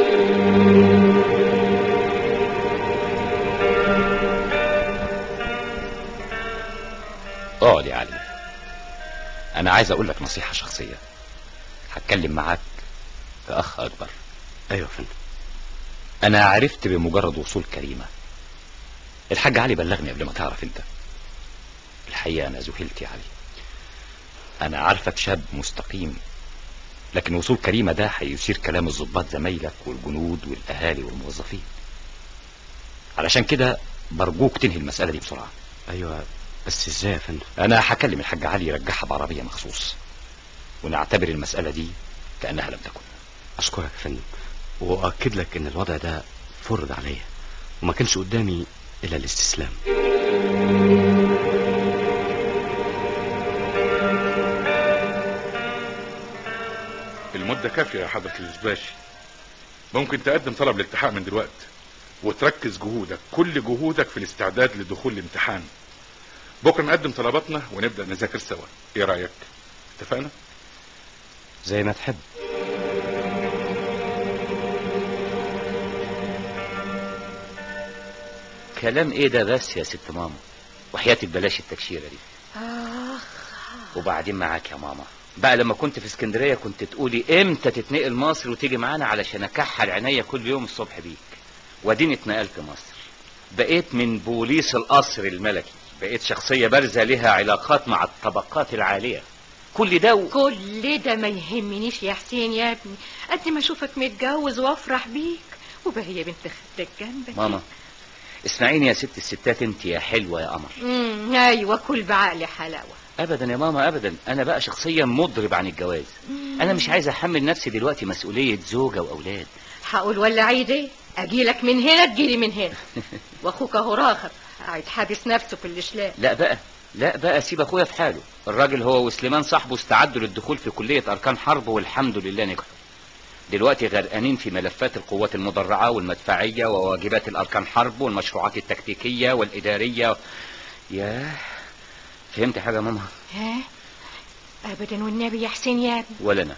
اقعد يا علي انا عايز اقول لك نصيحة شخصية هتكلم معاك كأخ اكبر ايوه يا فندم انا عرفت بمجرد وصول كريمة الحاج علي بلغني قبل ما تعرف انت الحقيقة انا ذهلت يا علي انا عارفك شاب مستقيم لكن وصول كريمة ده هيثير كلام الضباط زمايلك والجنود والاهالي والموظفين علشان كده برجوك تنهي المسألة دي بسرعة ايوه بس ازاي يا فندم انا هكلم الحاج علي يرجعها بعربية مخصوص ونعتبر المسألة دي كأنها لم تكن اشكرك يا فندم واؤكد لك ان الوضع ده فرض عليا وما كانش قدامي الا الاستسلام المدة كافية يا حضرة الزباشي ممكن تقدم طلب الالتحاق من دلوقتي وتركز جهودك كل جهودك في الاستعداد لدخول الامتحان بكرة نقدم طلباتنا ونبدأ نذاكر سوا ايه رأيك اتفقنا زي ما تحب كلام ايه ده بس يا ست ماما وحياتك بلاش التكشيرة دي اخ وبعدين معاك يا ماما بقى لما كنت في اسكندرية كنت تقولي امتى تتنقل مصر وتيجي معانا علشان اكحل عينيا كل يوم الصبح بيك واديني اتنقلت مصر بقيت من بوليس القصر الملكي بقيت شخصية بارزة لها علاقات مع الطبقات العالية كل ده و... كل ده ما يهمنيش يا حسين يا ابني قد ما اشوفك متجوز وافرح بيك وبهي بنت خدك جنبك ماما اسمعيني يا ست الستات انت يا حلوة يا قمر امم ايوه كل بعقل حلاوه ابدا يا ماما ابدا انا بقى شخصيا مضرب عن الجواز انا مش عايز احمل نفسي دلوقتي مسؤولية زوجة واولاد هقول ولا عيد ايه اجيلك من هنا تجيلي من هنا واخوك اهو راخر قاعد حابس نفسه في الاشلاء لا بقى لا بقى سيب اخويا في حاله الراجل هو وسليمان صاحبه استعدوا للدخول في كلية اركان حرب والحمد لله نجحوا دلوقتي غرقانين في ملفات القوات المدرعة والمدفعية وواجبات الاركان حرب والمشروعات التكتيكية والادارية ياه فهمت حاجة يا ماما ها ابدا والنبي يا حسين يا ابني ولا انا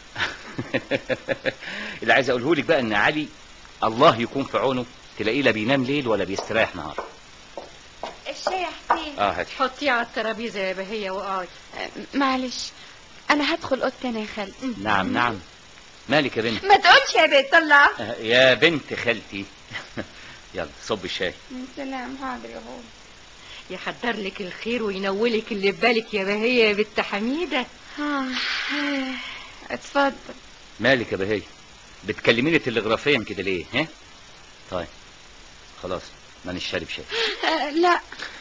اللي عايز اقوله لك بقى ان علي الله يكون في عونه تلاقيه لا بينام ليل ولا بيستريح نهار الشاي يا حسين اه هاتي حطيه على الترابيزه يا بهيه وقعدي معلش انا هدخل اوضتي انا يا خالتي نعم نعم مالك يا بنت ما تقولش يا بنت طلع آه، يا بنت خالتي يلا صب الشاي سلام حاضر يا بابا يحضر لك الخير وينولك اللي في بالك يا بهيه يا بنت حميده آه، آه، اتفضل مالك يا بهي بتكلميني تلغرافيا كده ليه ها طيب خلاص مانيش شارب شاي آه، لا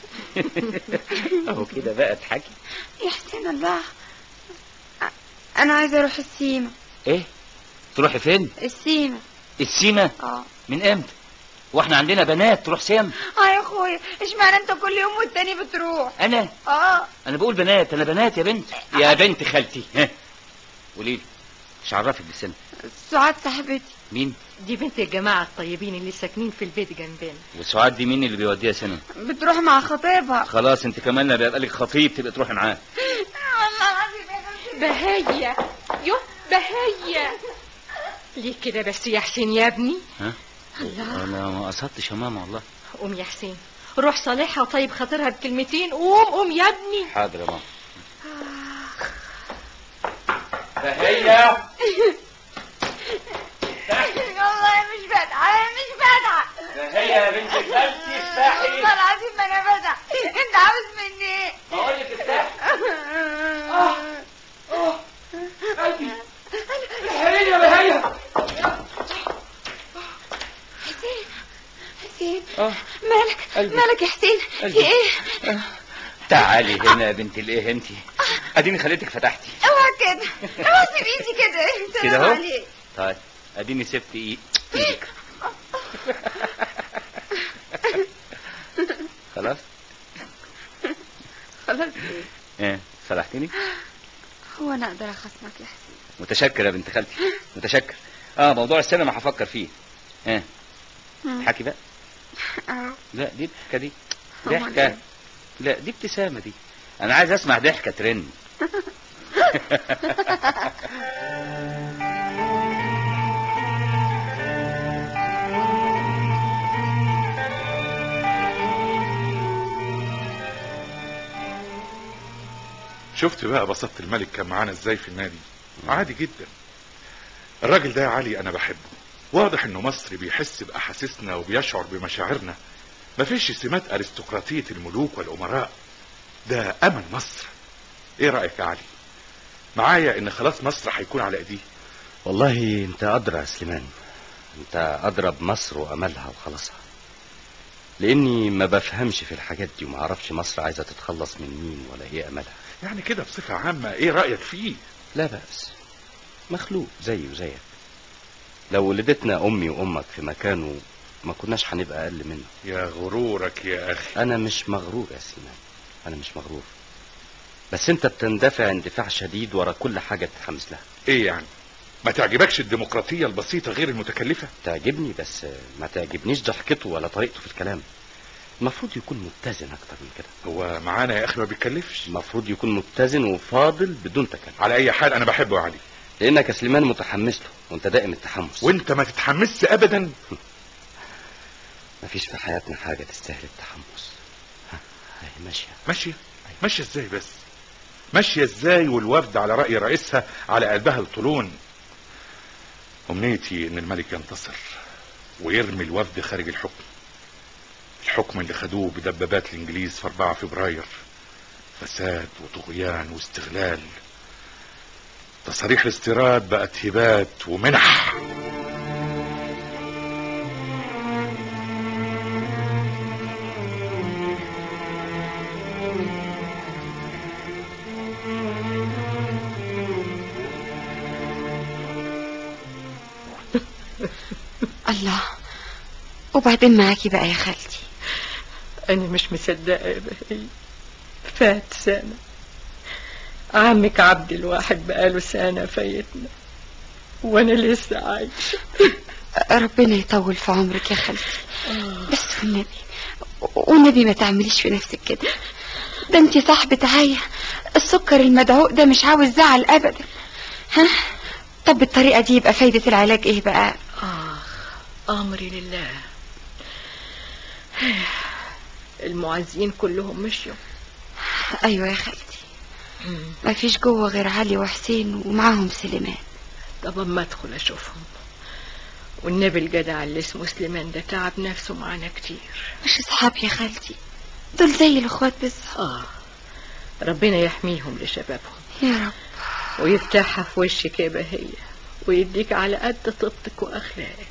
اهو كده بقى اضحكي يا حسين الله آه، انا عايزه اروح السيما ايه تروحي فين السيما السيما اه من امتى واحنا عندنا بنات تروح سيما اه يا اخويا اشمعنى انت كل يوم والتاني بتروح انا اه انا بقول بنات انا بنات يا بنت يا بنت خالتي ها قولي لي مش عرفك بالسن سعاد صاحبتي مين دي بنت الجماعة الطيبين اللي ساكنين في البيت جنبنا وسعاد دي مين اللي بيوديها سنة بتروح مع خطيبها خلاص انت كمان لا بيبقى لك خطيب تبقى تروحي معاه والله العظيم يا خالتي بهية يو بهية ليه كده بس يا حسين يا ابني ها الله انا ما قصدتش يا ماما والله قوم يا حسين روح صالحها وطيب خاطرها بكلمتين قوم قوم يا ابني حاضر يا ماما بهية والله مش بدعة أنا مش بدعة بهية يا بنت خالتي افتحي والله العظيم ما أنا بدعة أنت عاوز مني إيه؟ بقول لك افتحي قلبي الحقيقة يا بهية حسين حسين اه مالك قلبي. مالك يا حسين في قلبي. إيه؟ تعالي هنا يا بنت الايه انت اديني خليتك فتحتي اوعى كده اوعى سيب ايدي كده كده سلام اهو عليك طيب اديني سبت ايد ايدك خلاص خلاص ايه ايه صلحتني هو انا اقدر اخصمك يا حسين متشكر يا بنت خالتي متشكر اه موضوع السينما هفكر فيه ها حكي بقى اه لا دي الضحكه دي أمال ضحكه إيه؟ لا دي ابتسامه دي انا عايز اسمع ضحكه ترن شفت بقى بساطة الملك كان معانا ازاي في النادي عادي جدا الراجل ده يا علي انا بحبه واضح انه مصري بيحس باحاسيسنا وبيشعر بمشاعرنا مفيش سمات ارستقراطية الملوك والامراء ده امل مصر ايه رأيك يا علي معايا ان خلاص مصر هيكون على ايديه والله انت ادرى يا سليمان انت ادرى بمصر واملها وخلاصها لاني ما بفهمش في الحاجات دي وما اعرفش مصر عايزه تتخلص من مين ولا ايه املها يعني كده بصفة عامة ايه رأيك فيه لا بأس مخلوق زيه وزيك لو ولدتنا امي وامك في مكانه ما كناش هنبقى اقل منه يا غرورك يا اخي انا مش مغرور يا سليمان انا مش مغرور بس انت بتندفع اندفاع شديد ورا كل حاجه تتحمس لها ايه يعني ما تعجبكش الديمقراطية البسيطة غير المتكلفة تعجبني بس ما تعجبنيش ضحكته ولا طريقته في الكلام المفروض يكون متزن اكتر من كده هو معانا يا اخي ما بيتكلفش المفروض يكون متزن وفاضل بدون تكلف على اي حال انا بحبه يا علي لانك يا سليمان متحمس له وانت دائم التحمس وانت ما تتحمسش ابدا مفيش في حياتنا حاجه تستاهل التحمس ها، هي ماشيه ماشية ماشية ازاي بس ماشية ازاي والوفد على رأي رئيسها على قلبها الطولون امنيتي ان الملك ينتصر ويرمي الوفد خارج الحكم الحكم اللي خدوه بدبابات الانجليز في 4 فبراير فساد وطغيان واستغلال تصاريح الاستيراد بقت هبات ومنح الله وبعدين معاكي بقى يا خالتي أنا مش مصدقة يا بهي فات سنة عمك عبد الواحد بقاله سنة فايتنا وأنا لسه عايشة ربنا يطول في عمرك يا خالتي بس والنبي والنبي ما تعمليش في نفسك كده ده انت صاحبة عاية السكر المدعوق ده مش عاوز زعل ابدا ها طب بالطريقة دي يبقى فايدة العلاج ايه بقى آخ أمري لله المعزين كلهم مشيوا ايوه يا خالتي ما فيش جوه غير علي وحسين ومعاهم سليمان طب أما أدخل أشوفهم والنبي الجدع اللي اسمه سليمان ده تعب نفسه معانا كتير مش اصحاب يا خالتي دول زي الاخوات بالظبط آه ربنا يحميهم لشبابهم يا رب ويفتحها في وشك يا بهية ويديك على قد طيبتك وأخلاقك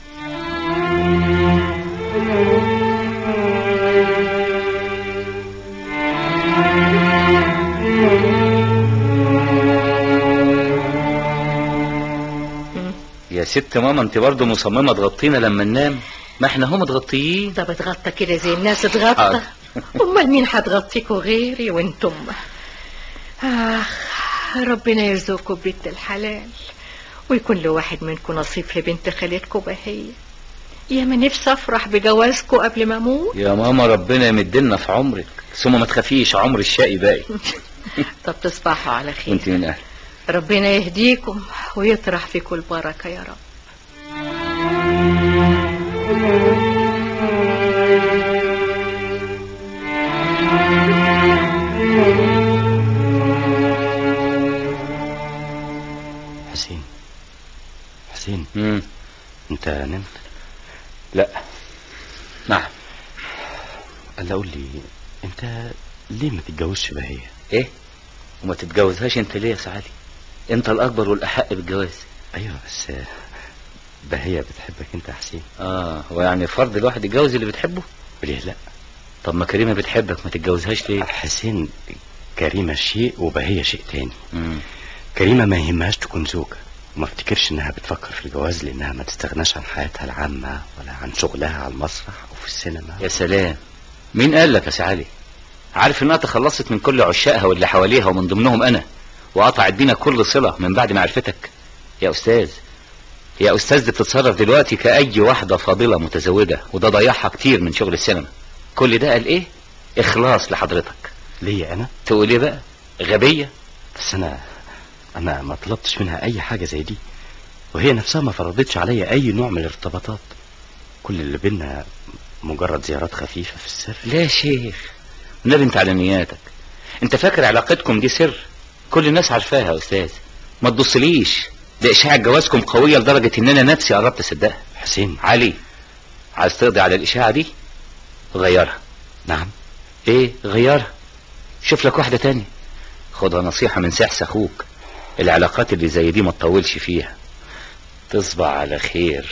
يا ست ماما انت برضه مصممه تغطينا لما ننام ما احنا هم متغطيين طب اتغطى كده زي الناس اتغطى حاضر. امال مين هتغطيكوا غيري وانتم اخ ربنا يرزقكم بنت الحلال ويكون لواحد منكم نصيب في بنت خالتكم بهية يا ما نفسي افرح بجوازكم قبل ما اموت يا ماما ربنا يمدلنا في عمرك ثم ما تخافيش عمر الشقي باقي طب تصبحوا على خير انت من اهل ربنا يهديكم ويطرح فيكم البركة يا رب حسين حسين مم. انت نمت لا نعم الا قول لي انت ليه ما تتجوزش بهية ايه وما تتجوزهاش انت ليه يا سعالي انت الاكبر والاحق بالجواز ايوه بس بهية بتحبك انت يا حسين اه هو يعني فرض الواحد يتجوز اللي بتحبه ليه لا طب ما كريمه بتحبك ما تتجوزهاش ليه حسين كريمة شيء وبهية شيء تاني مم. كريمة ما يهمهاش تكون زوجة وما افتكرش انها بتفكر في الجواز لانها ما تستغناش عن حياتها العامة ولا عن شغلها على المسرح او في السينما يا سلام مين قال لك يا سعالي عارف انها تخلصت من كل عشاقها واللي حواليها ومن ضمنهم انا وقطعت بينا كل صله من بعد معرفتك يا استاذ يا استاذ دي بتتصرف دلوقتي كاي واحده فاضله متزوجه وده ضيعها كتير من شغل السينما كل ده قال ايه اخلاص لحضرتك ليه انا تقول ايه بقى غبيه بس انا انا ما طلبتش منها اي حاجة زي دي وهي نفسها ما فرضتش عليا اي نوع من الارتباطات كل اللي بينا مجرد زيارات خفيفة في السر لا يا شيخ النبي انت على نياتك انت فاكر علاقتكم دي سر كل الناس عارفاها يا استاذ ما تبصليش ده اشاعة جوازكم قوية لدرجة ان انا نفسي قربت اصدقها حسين علي عايز تقضي على الاشاعة دي غيرها نعم ايه غيرها شوف لك واحدة تانية خدها نصيحة من سحس اخوك العلاقات اللي زي دي ما تطولش فيها تصبح على خير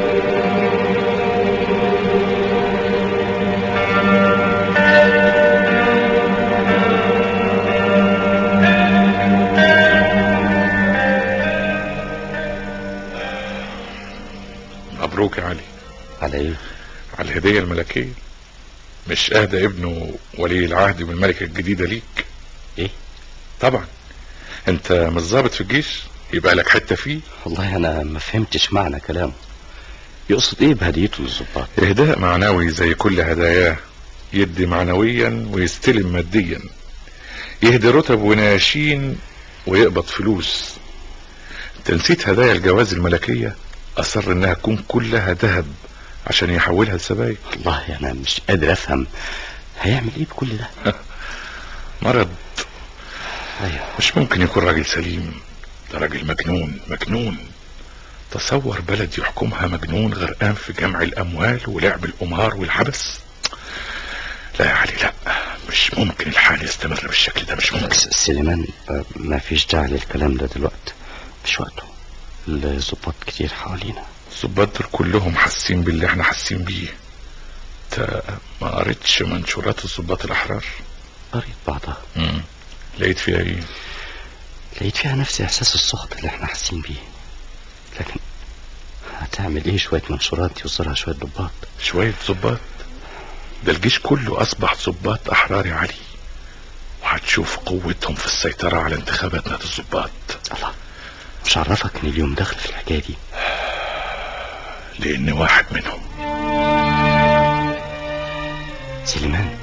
مبروك يا علي على ايه على الهدية الملكية مش اهدى ابنه ولي العهد بالملكة الجديدة ليك ايه طبعا انت مش ظابط في الجيش يبقى لك حتة فيه والله انا ما فهمتش معنى كلامه يقصد ايه بهديته للظباط اهداء معنوي زي كل هداياه يدي معنويا ويستلم ماديا يهدي رتب وناشين ويقبض فلوس انت نسيت هدايا الجواز الملكية اصر انها تكون كلها ذهب عشان يحولها لسبايك والله انا مش قادر افهم هيعمل ايه بكل ده مرض ايوه مش ممكن يكون راجل سليم ده راجل مجنون مجنون تصور بلد يحكمها مجنون غرقان في جمع الاموال ولعب القمار والحبس لا يا علي لا مش ممكن الحال يستمر بالشكل ده مش ممكن سليمان آه، ما فيش داعي للكلام ده دلوقتي مش وقته الظباط كتير حوالينا الظباط دول كلهم حاسين باللي احنا حاسين بيه انت ما قريتش منشورات الظباط الاحرار قريت بعضها مم. لقيت فيها ايه لقيت فيها نفس احساس السخط اللي احنا حاسين بيه لكن هتعمل ايه شوية منشورات يوصلها شوية ضباط شوية ظباط ده الجيش كله اصبح ظباط احرار يا علي وهتشوف قوتهم في السيطرة على انتخابات نادي الظباط الله مش عرفك ان اليوم داخل في الحكاية دي لان واحد منهم سليمان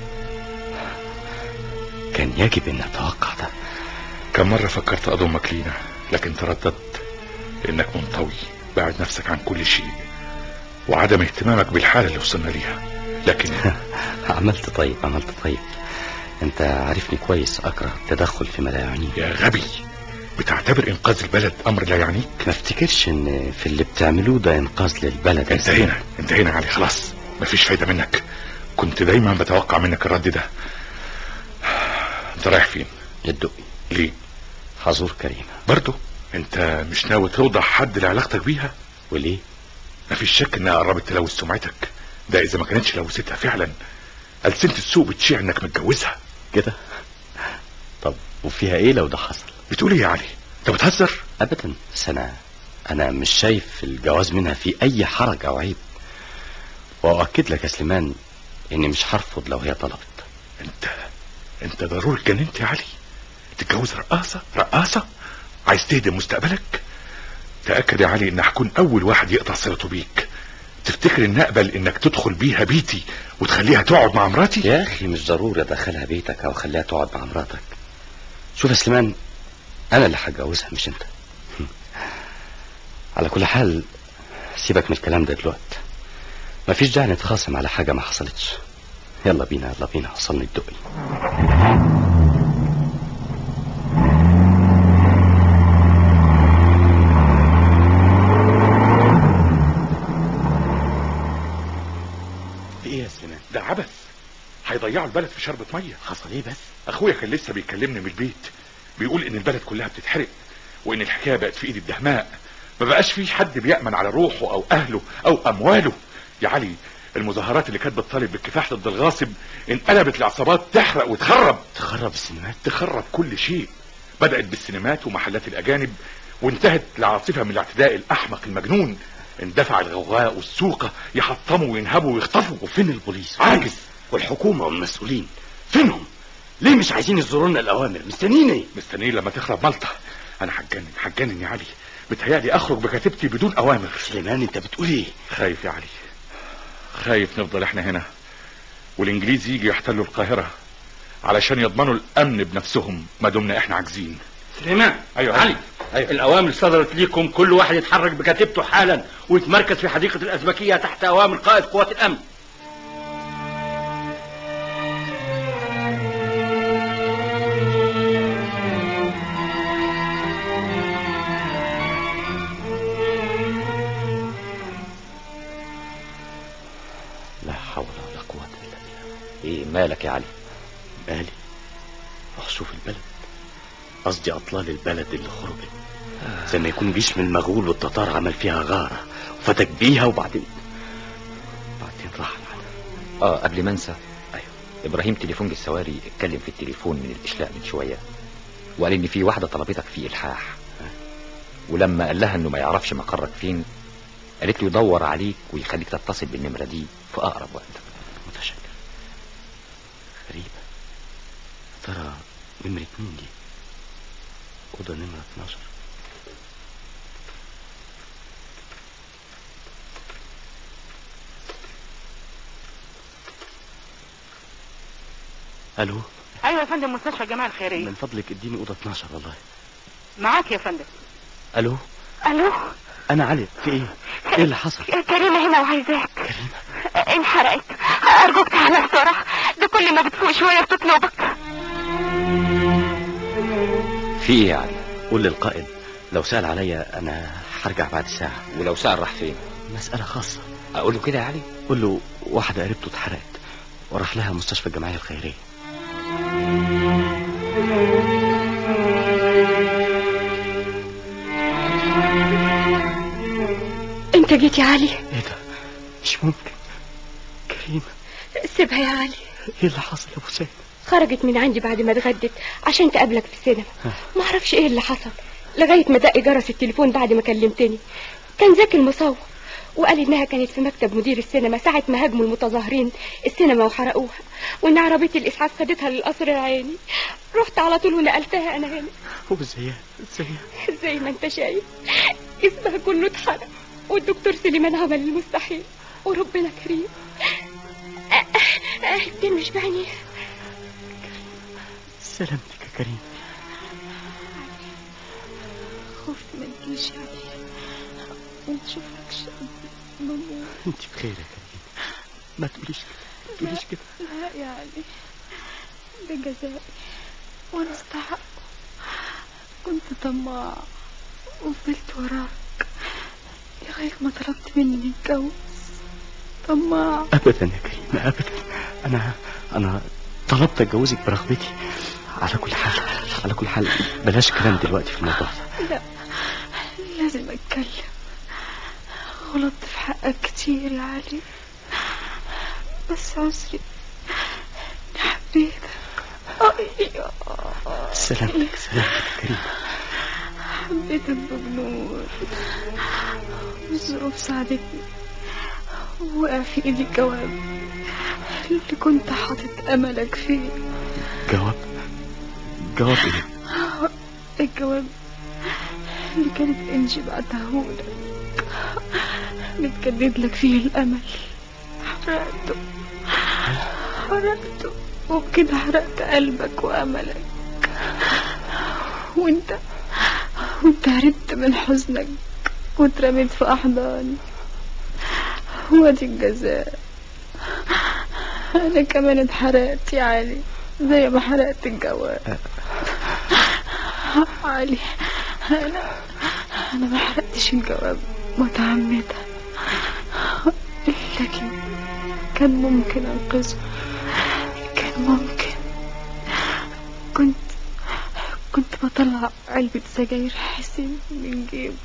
كان يجب ان اتوقع ده كم مرة فكرت اضمك لينا لكن ترددت لانك منطوي بعد نفسك عن كل شيء وعدم اهتمامك بالحالة اللي وصلنا ليها لكن عملت طيب عملت طيب انت عارفني كويس اكره التدخل فيما لا يعنيني يا غبي بتعتبر انقاذ البلد امر لا يعنيك ما افتكرش ان في اللي بتعملوه ده انقاذ للبلد يا سليمان. انتهينا انتهينا يا علي خلاص مفيش فايدة منك كنت دايما بتوقع منك الرد ده انت رايح فين الدقي ليه حضور كريمة برضو انت مش ناوي توضح حد لعلاقتك بيها وليه مفيش شك انها قربت تلوث سمعتك ده اذا ما كانتش لوثتها فعلا ألسنة السوق بتشيع انك متجوزها كده طب وفيها ايه لو ده حصل بتقول ايه يا علي انت بتهزر ابدا بس انا انا مش شايف الجواز منها في اي حرج او عيب واؤكد لك يا سليمان اني مش هرفض لو هي طلبت انت انت ضروري اتجننت يا علي تتجوز رقاصة رقاصة عايز تهدم مستقبلك تأكد يا علي ان هكون اول واحد يقطع صلته بيك تفتكر ان اقبل انك تدخل بيها بيتي وتخليها تقعد مع مراتي يا اخي مش ضروري ادخلها بيتك او اخليها تقعد مع مراتك شوف يا سليمان انا اللي هتجوزها مش انت على كل حال سيبك من الكلام ده دلوقتي مفيش داعي نتخاصم على حاجه ما حصلتش يلا بينا يلا بينا وصلني الدقي في ايه يا سليمان ده عبث هيضيعوا البلد في شربة مية حصل ايه بس اخويا كان لسه بيكلمني من البيت بيقول ان البلد كلها بتتحرق وان الحكايه بقت في ايد الدهماء ما بقاش في حد بيأمن على روحه او اهله او امواله يا علي المظاهرات اللي كانت بتطالب بالكفاح ضد الغاصب انقلبت لعصابات تحرق وتخرب تخرب السينمات تخرب كل شيء بدأت بالسينمات ومحلات الاجانب وانتهت لعاصفة من الاعتداء الاحمق المجنون اندفع الغوغاء والسوقة يحطموا وينهبوا ويخطفوا وفين البوليس عاجز والحكومة والمسؤولين فينهم ليه مش عايزين يصدروا لنا الاوامر مستنيين ايه مستنيين لما تخرب مالطا انا هتجنن هتجنن يا علي بتهيألي اخرج بكتيبتي بدون اوامر سليمان انت بتقول ايه خايف يا علي خايف نفضل احنا هنا والانجليز يجي يحتلوا القاهرة علشان يضمنوا الامن بنفسهم ما دمنا احنا عاجزين سليمان ايوه علي أيوة. الاوامر صدرت ليكم كل واحد يتحرك بكتيبته حالا ويتمركز في حديقة الازبكية تحت اوامر قائد قوات الامن لا حول ولا قوة الا بالله ايه مالك يا علي مالي روح شوف البلد قصدي اطلال البلد اللي خربت زي ما يكون جيش من المغول والتتار عمل فيها غارة وفتك بيها وبعدين بعدين راح اه قبل ما انسى ايوه ابراهيم تليفون السواري اتكلم في التليفون من الاشلاء من شويه وقال ان في واحده طلبتك في الحاح ولما قال لها انه ما يعرفش مقرك فين قالت له يدور عليك ويخليك تتصل بالنمره دي في اقرب وقت متشكر غريبة ترى نمرة مين دي أوضة نمرة 12 ألو ايوه يا فندم مستشفى الجماعه الخيريه من فضلك اديني أوضة 12 والله معاك يا فندم ألو الو أنا علي في إيه؟ إيه اللي حصل؟ كريمه هنا وعايزاك انحرقت ارجوك تعالى بسرعه ده كل ما بتفوق شويه بتطلبك في ايه يا علي قول للقائد لو سأل عليا أنا هرجع بعد ساعة ولو سأل راح فين مسألة خاصة اقول له كده يا علي قول له واحدة قريبته اتحرقت وراح لها مستشفى الجمعية الخيرية انت جيت يا علي ايه ده مش ممكن كريمة سيبها يا علي ايه اللي حصل يا ابو سيد خرجت من عندي بعد ما اتغدت عشان تقابلك في السينما ما اعرفش ايه اللي حصل لغايه ما دق جرس التليفون بعد ما كلمتني كان زكي المصور وقال انها كانت في مكتب مدير السينما ساعه ما هاجموا المتظاهرين السينما وحرقوها وان عربيه الاسعاف خدتها للقصر العيني رحت على طول ونقلتها انا هنا وازاي ازاي زي ما انت شايف جسمها كله اتحرق والدكتور سليمان عمل المستحيل وربنا كريم الدين مش بعينيها سلامتك يا كريم خفت ما تجيش يا علي ونشوفكش ماما انت بخير يا كريم ما تقوليش كده ما تقوليش كده لا يا علي ده جزائي وانا استحق كنت طماع وفضلت وراك لغاية ما طلبت مني نتجوز طماع ابدا يا كريم ابدا انا انا طلبت اتجوزك برغبتي على كل حال على كل حال بلاش كلام دلوقتي في الموضوع ده لا لازم اتكلم غلطت في حقك كتير يا علي بس عذري إني حبيتك أي- سلامتك سلامتك يا كريم حبيتك بجنون والظروف ساعدتني وقع في ايدي الجواب اللي كنت حاطط املك فيه جواب جواب ايه الجواب اللي كانت انجي بعتهولك متجدد لك فيه الامل حرقته حرقته وبكده حرقت قلبك واملك وانت وانت هربت من حزنك واترميت في احضاني وادي الجزاء انا كمان اتحرقت يا علي زي ما حرقت الجواب علي انا انا ما حرقتش الجواب متعمدة لكن كان ممكن انقذه كان ممكن كنت كنت بطلع علبة سجاير حسين من جيبه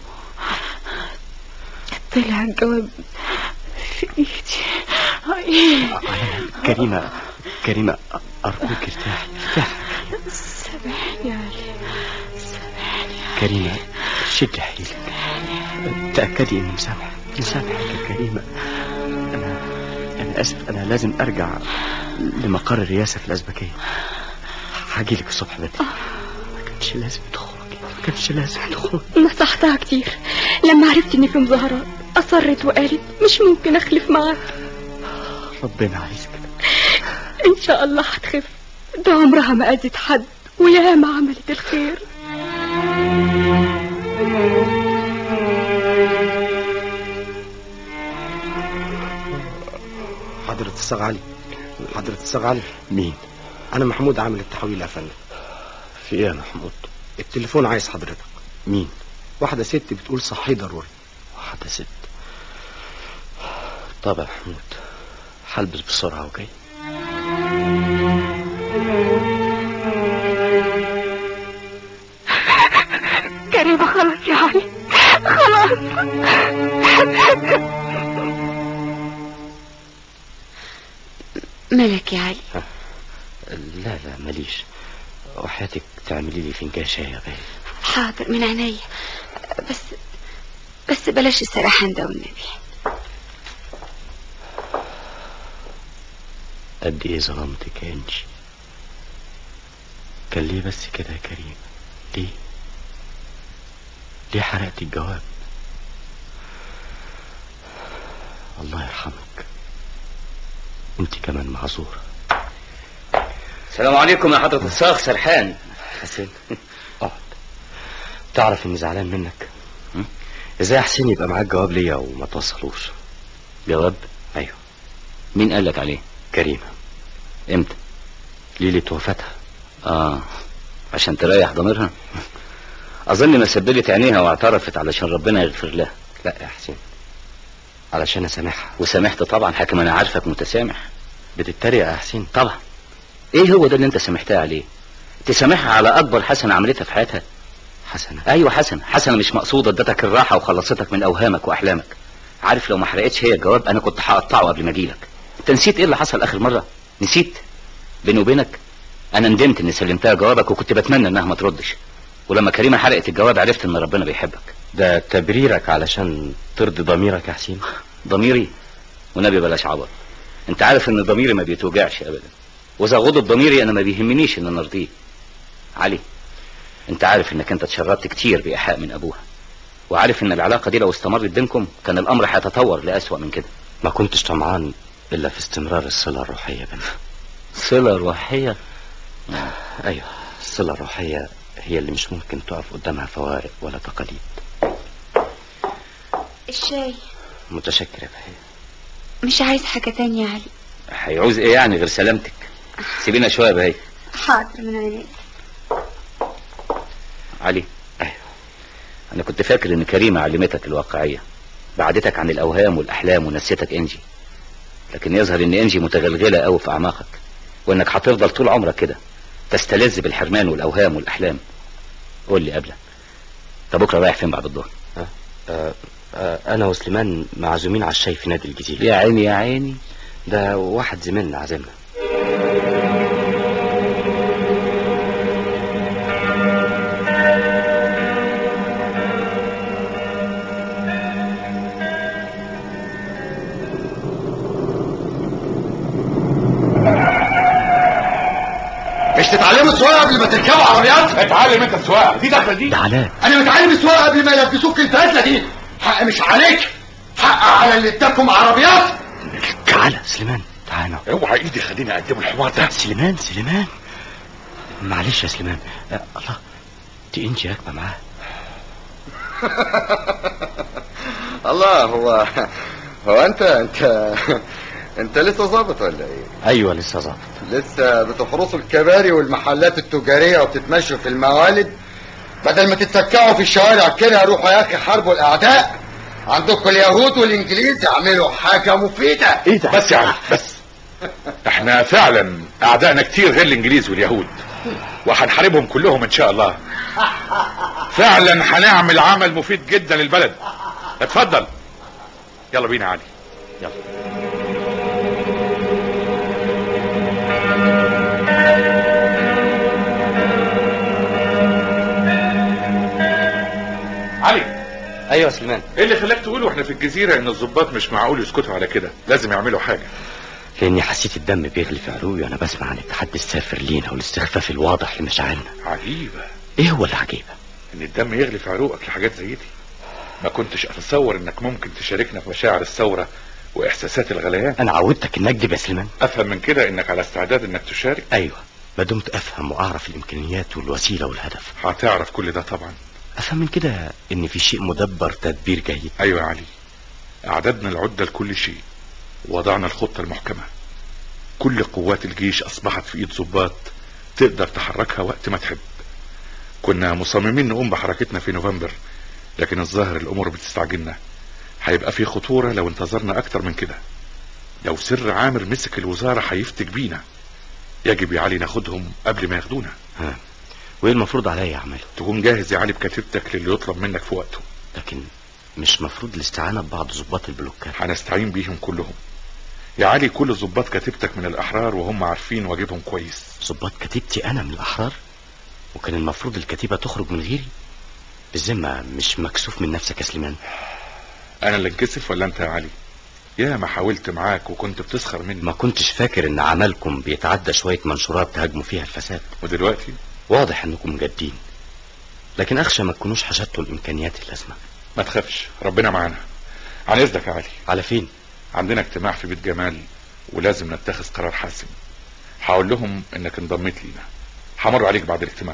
طلع الجواب في ايدي كريمة كريمة أرجوك ارتاحي ارتاحي سامحني يا علي سامحني كريمة شد حيلك تأكدي إني مسامحك مسامحك يا كريمة أنا أنا آسف أنا لازم أرجع لمقر الرئاسة في الأزبكية هجيلك الصبح بدري ما كانش لازم تخرجي ما كانش لازم تخرجي نصحتها كتير لما عرفت اني في مظاهرات اصرت وقالت مش ممكن اخلف معاك ربنا عايز كده ان شاء الله هتخف ده عمرها ما اذت حد وياما عملت الخير حضرة الصاغ علي حضرة الصاغ علي مين أنا محمود عامل التحويل يا فندم في إيه يا محمود التليفون عايز حضرتك مين واحدة ست بتقول صحي ضروري واحدة ست طب يا محمود هلبس بسرعة وجاي كريمة خلاص يا علي خلاص مالك يا علي لا لا ماليش وحياتك تعملي لي فنجان شاي يا باي حاضر من عينيا بس بس بلاش السرحان ده والنبي قد ايه ظلمتك يا انجي كان ليه بس كده يا كريم ليه ليه حرقت الجواب الله يرحمك انت كمان معذورة السلام عليكم يا حضرة الصاغ سرحان حسين اقعد تعرف اني زعلان منك ازاي يا حسين يبقى معاك جواب ليا وما توصلوش جواب ايوه مين قال لك عليه كريمة امتى ليلة وفاتها اه عشان تريح ضميرها اظن ما سبلت عينيها واعترفت علشان ربنا يغفر لها لا يا حسين علشان اسامحها وسامحت طبعا حاكم انا عارفك متسامح بتتريق يا حسين طبعا ايه هو ده اللي انت سامحتها عليه تسامحها على اكبر حسنه عملتها في حياتها حسنة ايوه حسنه حسنه مش مقصوده ادتك الراحه وخلصتك من اوهامك واحلامك عارف لو ما حرقتش هي الجواب انا كنت هقطعه قبل ما اجيلك انت نسيت ايه اللي حصل اخر مره نسيت بيني وبينك انا ندمت اني سلمتها جوابك وكنت بتمنى انها ما تردش ولما كريمه حرقت الجواب عرفت ان ربنا بيحبك ده تبريرك علشان ترضي ضميرك يا حسين ضميري ونبي بلاش عبط انت عارف ان ضميري ما بيتوجعش ابدا واذا غضب ضميري انا ما بيهمنيش ان انا ارضيه علي انت عارف انك انت اتشردت كتير بايحاء من ابوها وعارف ان العلاقه دي لو استمرت بينكم كان الامر هيتطور لاسوأ من كده ما كنتش طمعان الا في استمرار الصله الروحيه بيننا صله روحيه ايوه الصله الروحيه هي اللي مش ممكن تقف قدامها فوارق ولا تقاليد الشاي متشكر يا بهي مش عايز حاجة تانية يا علي هيعوز ايه يعني غير سلامتك سيبينا شويه بهي حاضر من عينيك علي ايوه انا كنت فاكر ان كريمه علمتك الواقعيه بعدتك عن الاوهام والاحلام ونسيتك انجي لكن يظهر ان انجي متغلغله قوي في اعماقك وانك هتفضل طول عمرك كده تستلذ بالحرمان والاوهام والاحلام قول لي قبلك طب بكره رايح فين بعد الظهر أه أه أه انا وسليمان معزومين على الشاي في نادي الجزيره يا عيني يا عيني ده واحد زميلنا عزمنا مش تتعلموا السواقه قبل ما تركبوا عربيات اتعلم انت السواقه دي دخله دي ده علاء انا متعلم السواقه قبل ما يلبسوك البدله دي حق مش عليك حق على اللي اداكم عربيات تعالى سليمان تعالى اوعى ايدي خليني اقدم الحوار ده سليمان سليمان معلش يا سليمان أه الله دي انت راكبه معاه الله هو هو انت انت انت لسه ظابط ولا ايه ايوه لسه ظابط لسه بتحرسوا الكباري والمحلات التجاريه وبتتمشوا في الموالد بدل ما تتسكعوا في الشوارع كده روحوا يا اخي حاربوا الاعداء عندكم اليهود والانجليز يعملوا حاجه مفيده ايه ده بس يا علي بس احنا فعلا اعدائنا كتير غير الانجليز واليهود وهنحاربهم كلهم ان شاء الله فعلا هنعمل عمل مفيد جدا للبلد اتفضل يلا بينا يا علي يلا علي ايوه يا سليمان ايه اللي خلاك تقول واحنا في الجزيره ان الضباط مش معقول يسكتوا على كده لازم يعملوا حاجه لاني حسيت الدم بيغلي في عروقي وانا بسمع عن التحدي السافر لينا والاستخفاف الواضح لمشاعرنا عجيبه ايه هو العجيبه ان الدم يغلي في عروقك لحاجات زي دي ما كنتش اتصور انك ممكن تشاركنا في مشاعر الثوره واحساسات الغليان انا عودتك ان اكذب يا سليمان افهم من كده انك على استعداد انك تشارك ايوه ما دمت افهم واعرف الامكانيات والوسيله والهدف هتعرف كل ده طبعا افهم من كده ان في شيء مدبر تدبير جيد ايوه يا علي اعددنا العده لكل شيء ووضعنا الخطه المحكمه كل قوات الجيش اصبحت في ايد ضباط تقدر تحركها وقت ما تحب كنا مصممين نقوم بحركتنا في نوفمبر لكن الظاهر الامور بتستعجلنا هيبقى في خطورة لو انتظرنا اكتر من كده لو سر عامر مسك الوزارة هيفتك بينا يجب يا علي ناخدهم قبل ما ياخدونا ها وايه المفروض عليا اعمله تكون جاهز يا علي بكتيبتك للي يطلب منك في وقته لكن مش مفروض الاستعانة ببعض ضباط البلوكات هنستعين بيهم كلهم يا علي كل ضباط كتيبتك من الاحرار وهم عارفين واجبهم كويس ضباط كتيبتي انا من الاحرار وكان المفروض الكتيبة تخرج من غيري بالذمة مش مكسوف من نفسك يا سليمان انا اللي انكسف ولا انت يا علي يا ما حاولت معاك وكنت بتسخر مني ما كنتش فاكر ان عملكم بيتعدى شوية منشورات تهاجموا فيها الفساد ودلوقتي واضح انكم جادين لكن اخشى ما تكونوش حشدتوا الامكانيات اللازمة ما تخافش ربنا معانا عن اذنك يا علي على فين عندنا اجتماع في بيت جمال ولازم نتخذ قرار حاسم هقول لهم انك انضميت لينا همر عليك بعد الاجتماع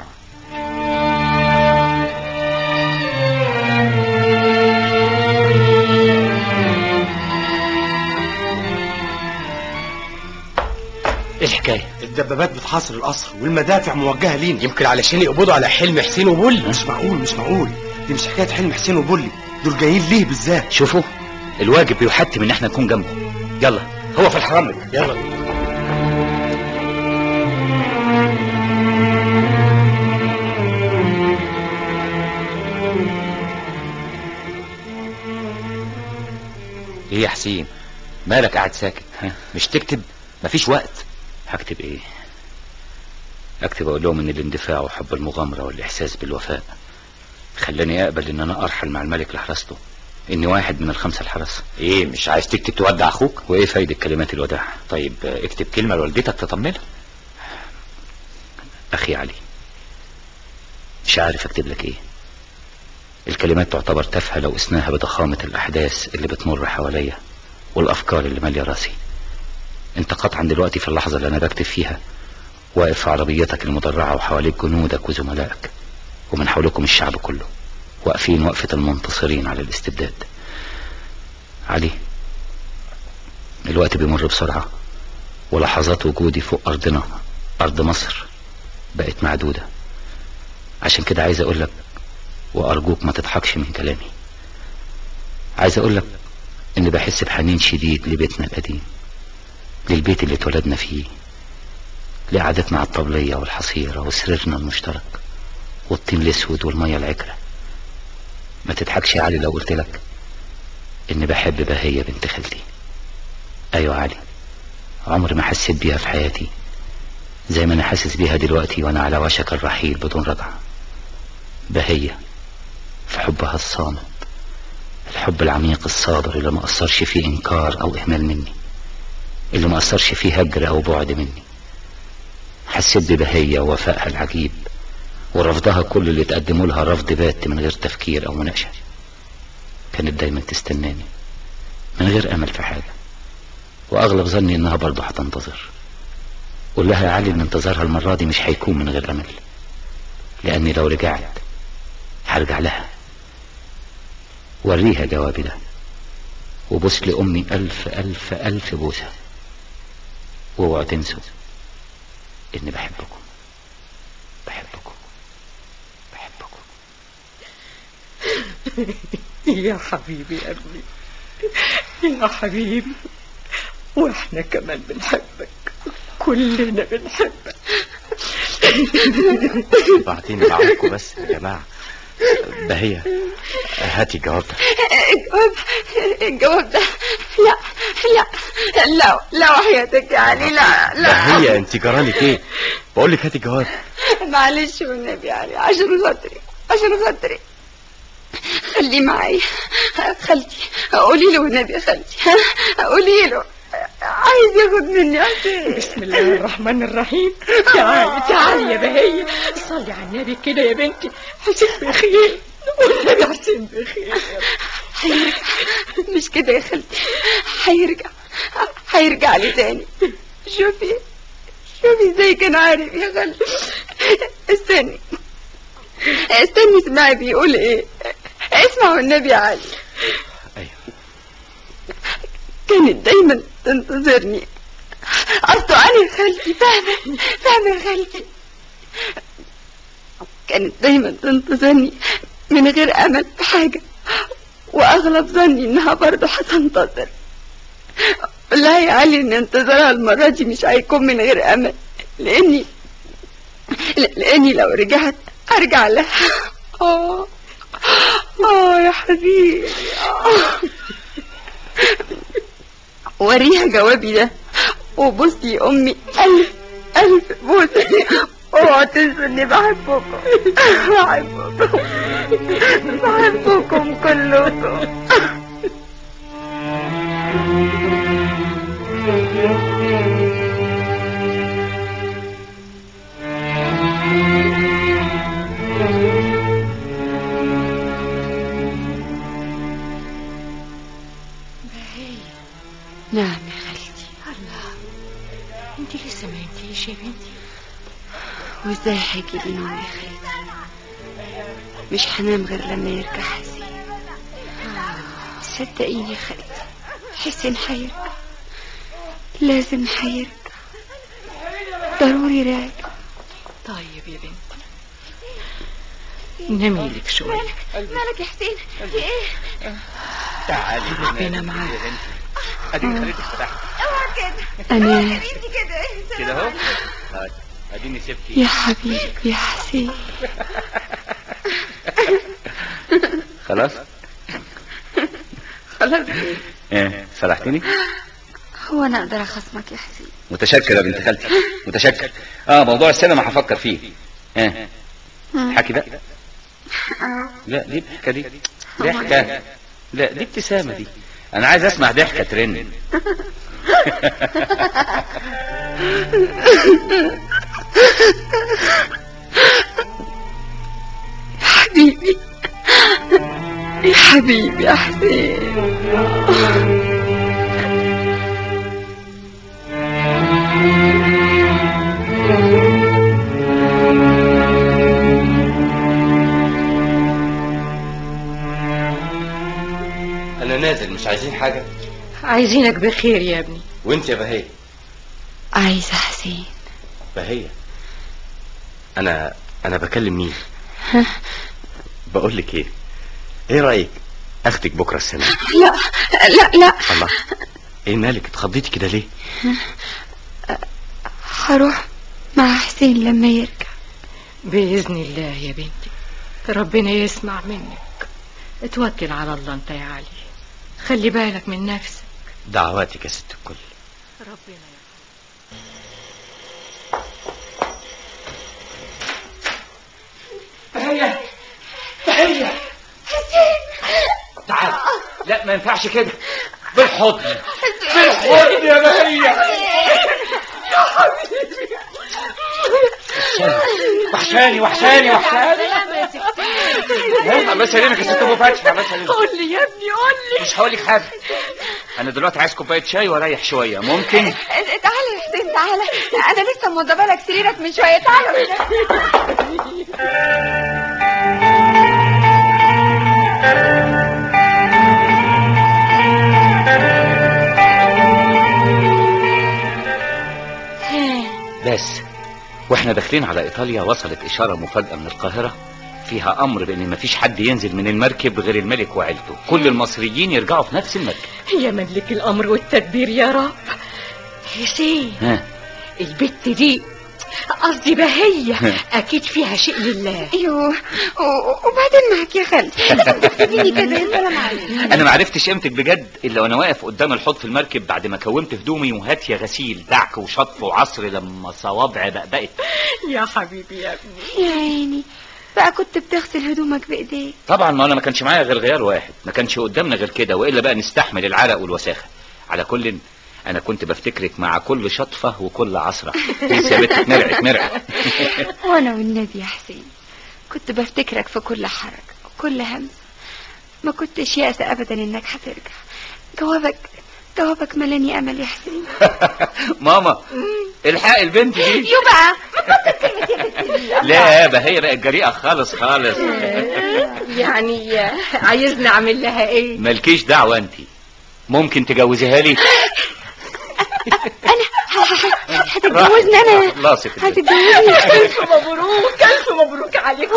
ايه الحكاية الدبابات بتحاصر القصر والمدافع موجهة لينا يمكن علشان يقبضوا على حلم حسين وبولي مش معقول مش معقول دي مش حكاية حلم حسين وبولي دول جايين ليه بالذات شوفوا الواجب يحتم ان احنا نكون جنبه يلا هو في الحرام يلا ايه يا حسين مالك قاعد ساكت ها؟ مش تكتب مفيش وقت هكتب ايه اكتب اقول لهم ان الاندفاع وحب المغامرة والاحساس بالوفاء خلاني اقبل ان انا ارحل مع الملك لحرسته اني واحد من الخمسة الحرس ايه مش عايز تكتب تودع اخوك وايه فايدة كلمات الوداع طيب آه، اكتب كلمة لوالدتك تطمنها اخي علي مش عارف اكتب لك ايه الكلمات تعتبر تافهة لو قسناها بضخامة الاحداث اللي بتمر حواليا والافكار اللي مالية راسي انت قطعا دلوقتي في اللحظة اللي انا بكتب فيها واقف في عربيتك المدرعة وحواليك جنودك وزملائك ومن حولكم الشعب كله واقفين وقفة المنتصرين على الاستبداد علي الوقت بيمر بسرعة ولحظات وجودي فوق أرضنا أرض مصر بقت معدودة عشان كده عايز أقول لك وأرجوك ما تضحكش من كلامي عايز أقول لك إني بحس بحنين شديد لبيتنا القديم للبيت اللي اتولدنا فيه لقعدتنا على الطبلية والحصيرة وسريرنا المشترك والطين الأسود والمية العكرة ما تضحكش يا علي لو قلت لك إني بحب بهية بنت خالتي أيوة علي عمري ما حسيت بيها في حياتي زي ما أنا حاسس بيها دلوقتي وأنا على وشك الرحيل بدون رجعة بهية في حبها الصامت الحب العميق الصادر اللي ما أثرش فيه إنكار أو إهمال مني اللي ما أثرش فيه هجر أو بعد مني حسيت ببهية ووفائها العجيب ورفضها كل اللي تقدموا لها رفض بات من غير تفكير او مناقشة كانت دايما تستناني من غير امل في حاجة واغلب ظني انها برضه هتنتظر قول لها يا علي ان انتظارها المرة دي مش هيكون من غير امل لاني لو رجعت هرجع لها وريها جوابي ده وبوس لأمي ألف ألف ألف بوسة واوعوا تنسوا إني بحبكم بحبكم يا حبيبي يا ابني يا حبيبي واحنا كمان بنحبك كلنا بنحبك بعدين بعرفكم بس يا جماعة بهية هاتي الجواب ده الجواب الجواب ده لا لا لا لا وحياتك يا علي لا لا بهية انت جرالك ايه بقول لك هاتي الجواب معلش والنبي علي عشان خاطري عشان خاطري خليه معايا خالتي قولي له والنبي يا خالتي ها قولي له عايز ياخد مني حسين بسم الله الرحمن الرحيم تعالي تعالي يا بهية صلي على النبي كده يا بنتي حسين بخير والنبي حسين بخير هيرجع مش كده يا خالتي هيرجع هيرجع لي تاني شوفي شوفي ازاي كان عارف يا خالتي استني استني اسمعي بيقول ايه اسمعوا النبي يا علي كانت دايما تنتظرني قصده انا يا خالتي فاهمه فاهمه يا خالتي كانت دايما تنتظرني من غير امل في حاجه واغلب ظني انها برضه هتنتظر لا يا علي ان انتظارها المره دي مش هيكون من غير امل لاني لاني لو رجعت ارجع لها اه اه يا حبيبي آه. وريها جوابي ده وبصي امي الف الف بوسه اوعوا تنسوا اني بحبكم بحبكم بحبكم كلكم نعم يا خالتي الله انت لسه ما نمتيش يا بنتي وازاي هيجي لي نوم يا خالتي مش هنام غير لما يرجع حسين صدقيني يا خالتي حسين هيرجع لازم هيرجع ضروري راجع طيب يا بنتي نامي لك شوية مالك يا حسين في ايه تعالي ربنا معاك اديني خليتك فتحت اوعى كده أنا- يا بنتي كده كده اهو هاي، اديني سبتي يا حبيبي يا حسين خلاص خلاص ايه صلحتني هو انا اقدر اخصمك يا حسين متشكر يا بنت خالتي متشكر اه موضوع السينما هفكر فيه ايه حكي بقى لا دي ضحكه دي ضحكه لا دي ابتسامه دي انا عايز اسمع ضحكه ترن حبيبي يا حبيبي يا حسين انا نازل مش عايزين حاجة عايزينك بخير يا ابني وانت يا بهية عايزة حسين بهية انا انا بكلم مين ها؟ بقول لك ايه ايه رأيك اخدك بكرة السنة لا لا لا الله ايه مالك اتخضيتي كده ليه هروح مع حسين لما يرجع بإذن الله يا بنتي ربنا يسمع منك اتوكل على الله انت يا علي خلي بالك من نفسك دعواتك يا ست الكل ربنا بهية بهية تعال لا ما ينفعش كده بالحضن بالحضن يا بهية يا حبيبي وحشاني وحشاني وحشاني سلام يا ستي الله يسلمك يا ست ابو فتحي الله يسلمك قول لي يا ابني قول لي مش هقول لك حاجه انا دلوقتي عايز كوبايه شاي واريح شويه ممكن تعالى يا حسين تعالى انا لسه موضبه لك سريرك من شويه تعالى بس واحنا داخلين على ايطاليا وصلت اشاره مفاجاه من القاهره فيها امر بان مفيش حد ينزل من المركب غير الملك وعيلته كل المصريين يرجعوا في نفس المركب يا ملك الامر والتدبير يا رب حسين ها البت دي قصدي بهية اكيد فيها شيء لله ايوه وبعدين معك يا خالتي لازم تكتبيني كده يا سلام عليك انا ما عرفتش قيمتك بجد الا وانا واقف قدام الحوض في المركب بعد ما كومت هدومي وهات يا غسيل دعك وشطف وعصر لما صوابعي بقبقت يا حبيبي يا ابني يا عيني بقى كنت بتغسل هدومك بايديك طبعا ما انا ما كانش معايا غير غيار واحد ما كانش قدامنا غير كده والا بقى نستحمل العرق والوساخه على كل انا كنت بفتكرك مع كل شطفه وكل عصره انت يا بنت اتمرعت مرعت وانا والنبي يا حسين كنت بفتكرك في كل حركه وكل همسه ما كنتش يائسه ابدا انك هترجع جوابك جوابك ملاني امل يا حسين ماما الحق البنت دي يبقى لا بقى هي بقت جريئه خالص خالص يعني عايزني اعمل لها ايه مالكيش دعوه انت ممكن تجوزيها لي هتتجوزني انا خلاص هتتجوزني الف مبروك الف مبروك عليك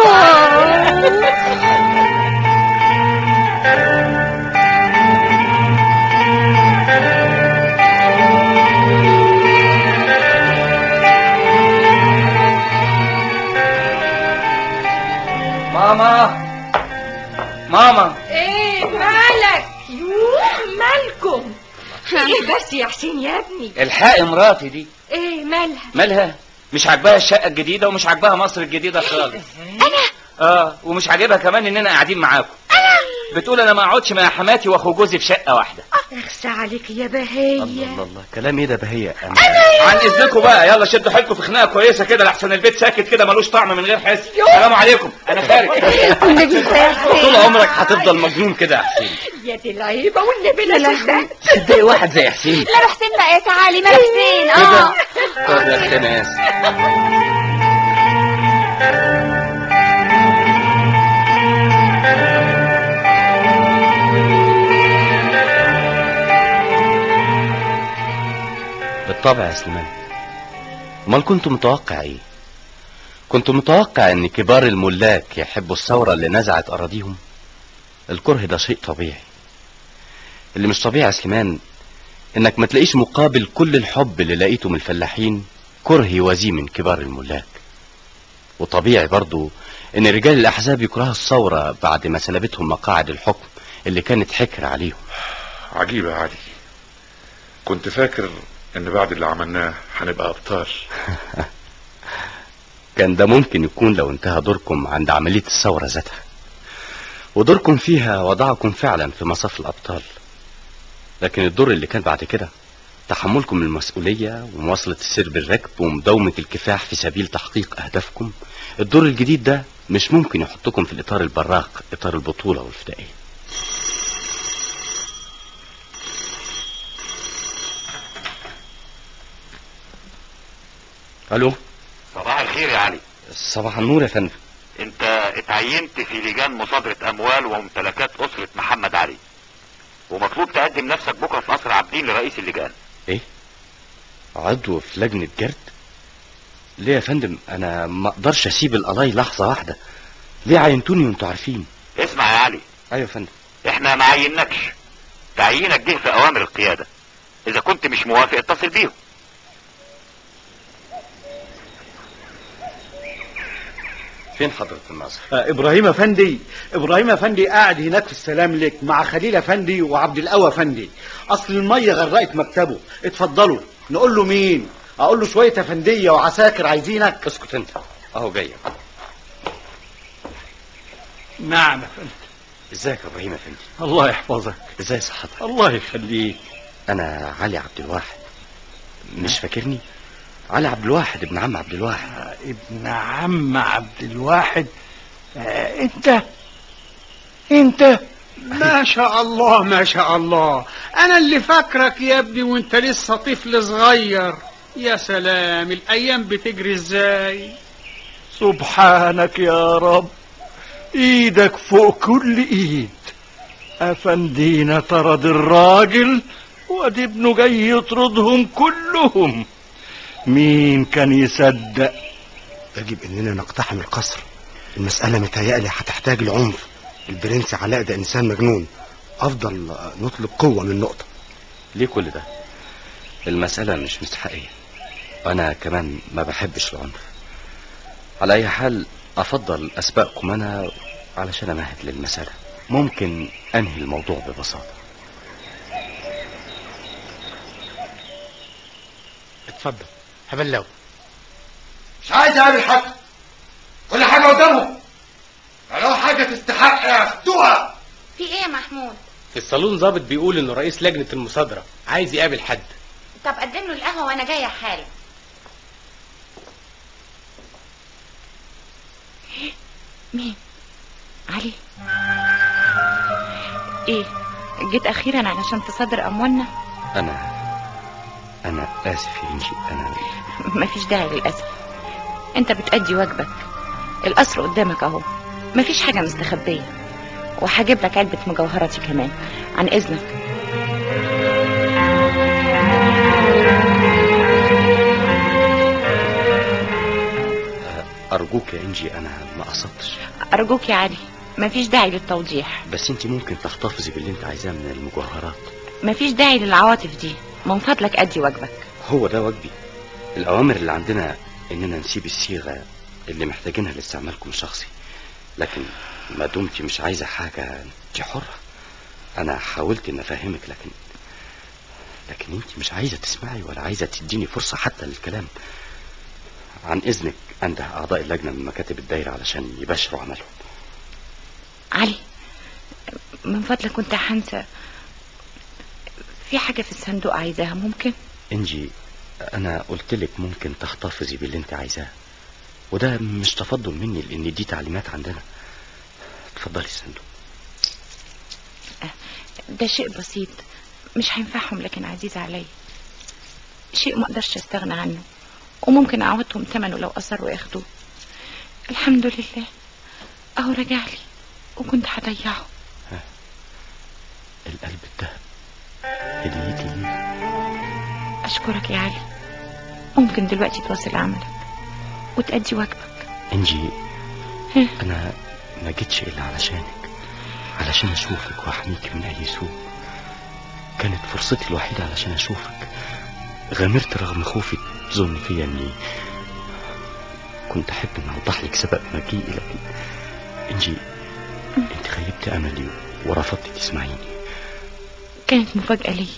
ماما ماما ايه مالك يوه مالكم ايه بس يا حسين يا ابني الحق مراتي دي ايه مالها مالها مش عاجباها الشقه الجديده ومش عاجباها مصر الجديده خالص انا اه ومش عاجبها كمان اننا قاعدين معاكم بتقول انا ما اقعدش مع حماتي واخو جوزي في شقه واحده اخسى عليك يا بهية الله الله كلام ايه ده بهية أنا عن اذنكم بقى يلا شدوا حيلكم في خناقه كويسه كده لحسن البيت ساكت كده ملوش طعم من غير حس السلام عليكم انا خارج والنبي انت يا حسين طول عمرك هتفضل مجنون كده يا حسين يا دي العيبة والنبي لا صدقت تصدقي واحد زي حسين لا حسين بقى يا تعالي ما حسين اه طب يا اختي انا اسف بالطبع يا سليمان امال كنت متوقع ايه كنت متوقع ان كبار الملاك يحبوا الثورة اللي نزعت اراضيهم الكره ده شيء طبيعي اللي مش طبيعي يا سليمان انك ما تلاقيش مقابل كل الحب اللي لقيته من الفلاحين كره يوازيه من كبار الملاك وطبيعي برضو ان رجال الاحزاب يكرهوا الثورة بعد ما سلبتهم مقاعد الحكم اللي كانت حكر عليهم عجيبة يا علي كنت فاكر ان بعد اللي عملناه هنبقى ابطال كان ده ممكن يكون لو انتهى دوركم عند عملية الثورة ذاتها ودوركم فيها وضعكم فعلا في مصاف الأبطال لكن الدور اللي كان بعد كده تحملكم المسؤولية ومواصلة السير بالركب ومداومة الكفاح في سبيل تحقيق أهدافكم الدور الجديد ده مش ممكن يحطكم في الإطار البراق إطار البطولة والفدائية ألو صباح الخير يا علي صباح النور يا فندم انت اتعينت في لجان مصادرة اموال وممتلكات اسرة محمد علي ومطلوب تقدم نفسك بكرة في قصر عابدين لرئيس اللجان ايه عضو في لجنة جرد ليه يا فندم انا ما اقدرش اسيب القضايا لحظة واحدة ليه عينتوني وانتوا عارفين اسمع يا علي ايوه يا فندم احنا ما عينكش تعيينك جه في اوامر القيادة اذا كنت مش موافق اتصل بيهم فين حضرة الناظر آه ابراهيم افندي ابراهيم افندي قاعد هناك في السلام لك مع خليل افندي وعبد القوى افندي اصل الميه غرقت مكتبه اتفضلوا نقول له مين اقول له شويه افنديه وعساكر عايزينك اسكت انت اهو جاي نعم يا فندم ازيك يا ابراهيم افندي الله يحفظك ازاي صحتك الله يخليك انا علي عبد الواحد مش فاكرني علي عبد الواحد ابن عم عبد الواحد ابن عم عبد الواحد آه انت انت ما شاء الله ما شاء الله انا اللي فاكرك يا ابني وانت لسه طفل صغير يا سلام الايام بتجري ازاي سبحانك يا رب ايدك فوق كل ايد افندينا طرد الراجل وادي ابنه جاي يطردهم كلهم مين كان يصدق يجب اننا نقتحم القصر المسألة متهيألي هتحتاج العنف البرنس علاء ده انسان مجنون افضل نطلب قوة من نقطة ليه كل ده المسألة مش مستحقية أنا كمان ما بحبش العنف على أي حال أفضل أسبقكم أنا علشان أمهد للمسألة ممكن أنهي الموضوع ببساطة اتفضل هبلغه مش عايز اقابل حد كل حاجة قدامهم لو حاجة تستحق ياخدوها في ايه يا محمود في الصالون ظابط بيقول انه رئيس لجنة المصادرة عايز يقابل حد طب قدم له القهوه وانا جايه حالا مين علي ايه جيت اخيرا علشان تصدر اموالنا أنا أنا آسف يا إنجي أنا مفيش داعي للاسف انت بتأدي واجبك القصر قدامك اهو مفيش حاجه مستخبيه وهجيب لك علبه مجوهراتي كمان عن اذنك أرجوك يا إنجي أنا ما قصدتش ارجوك يا علي مفيش داعي للتوضيح بس أنت ممكن تحتفظي باللي أنت عايزاه من المجوهرات مفيش داعي للعواطف دي من فضلك ادي واجبك هو ده واجبي الأوامر اللي عندنا إننا نسيب الصيغة اللي محتاجينها لاستعمالكم الشخصي لكن ما دمتي مش عايزة حاجة انت حرة أنا حاولت إن أفهمك لكن لكن انت مش عايزة تسمعي ولا عايزة تديني فرصة حتى للكلام عن إذنك أنده أعضاء اللجنة من مكاتب الدايرة علشان يباشروا عملهم علي من فضلك كنت هنسى في حاجة في الصندوق عايزاها ممكن إنجي أنا قلت لك ممكن تحتفظي باللي أنت عايزاه وده مش تفضل مني لأن دي تعليمات عندنا اتفضلي الصندوق ده شيء بسيط مش هينفعهم لكن عزيز عليا شيء ما اقدرش استغنى عنه وممكن اعوضهم ثمنه لو اصروا ياخدوه الحمد لله اهو رجع لي وكنت هضيعه القلب الذهب هديتي ليك اشكرك يا علي ممكن دلوقتي تواصل عملك وتأدي واجبك إنجي أنا ما جيتش إلا علشانك علشان أشوفك وأحميك من أي سوء كانت فرصتي الوحيدة علشان أشوفك غامرت رغم خوفي تظن فيا إني كنت أحب إن أوضح لك سبب مجيئي لكن إنجي أنت خيبت أملي ورفضت تسمعيني كانت مفاجأة ليا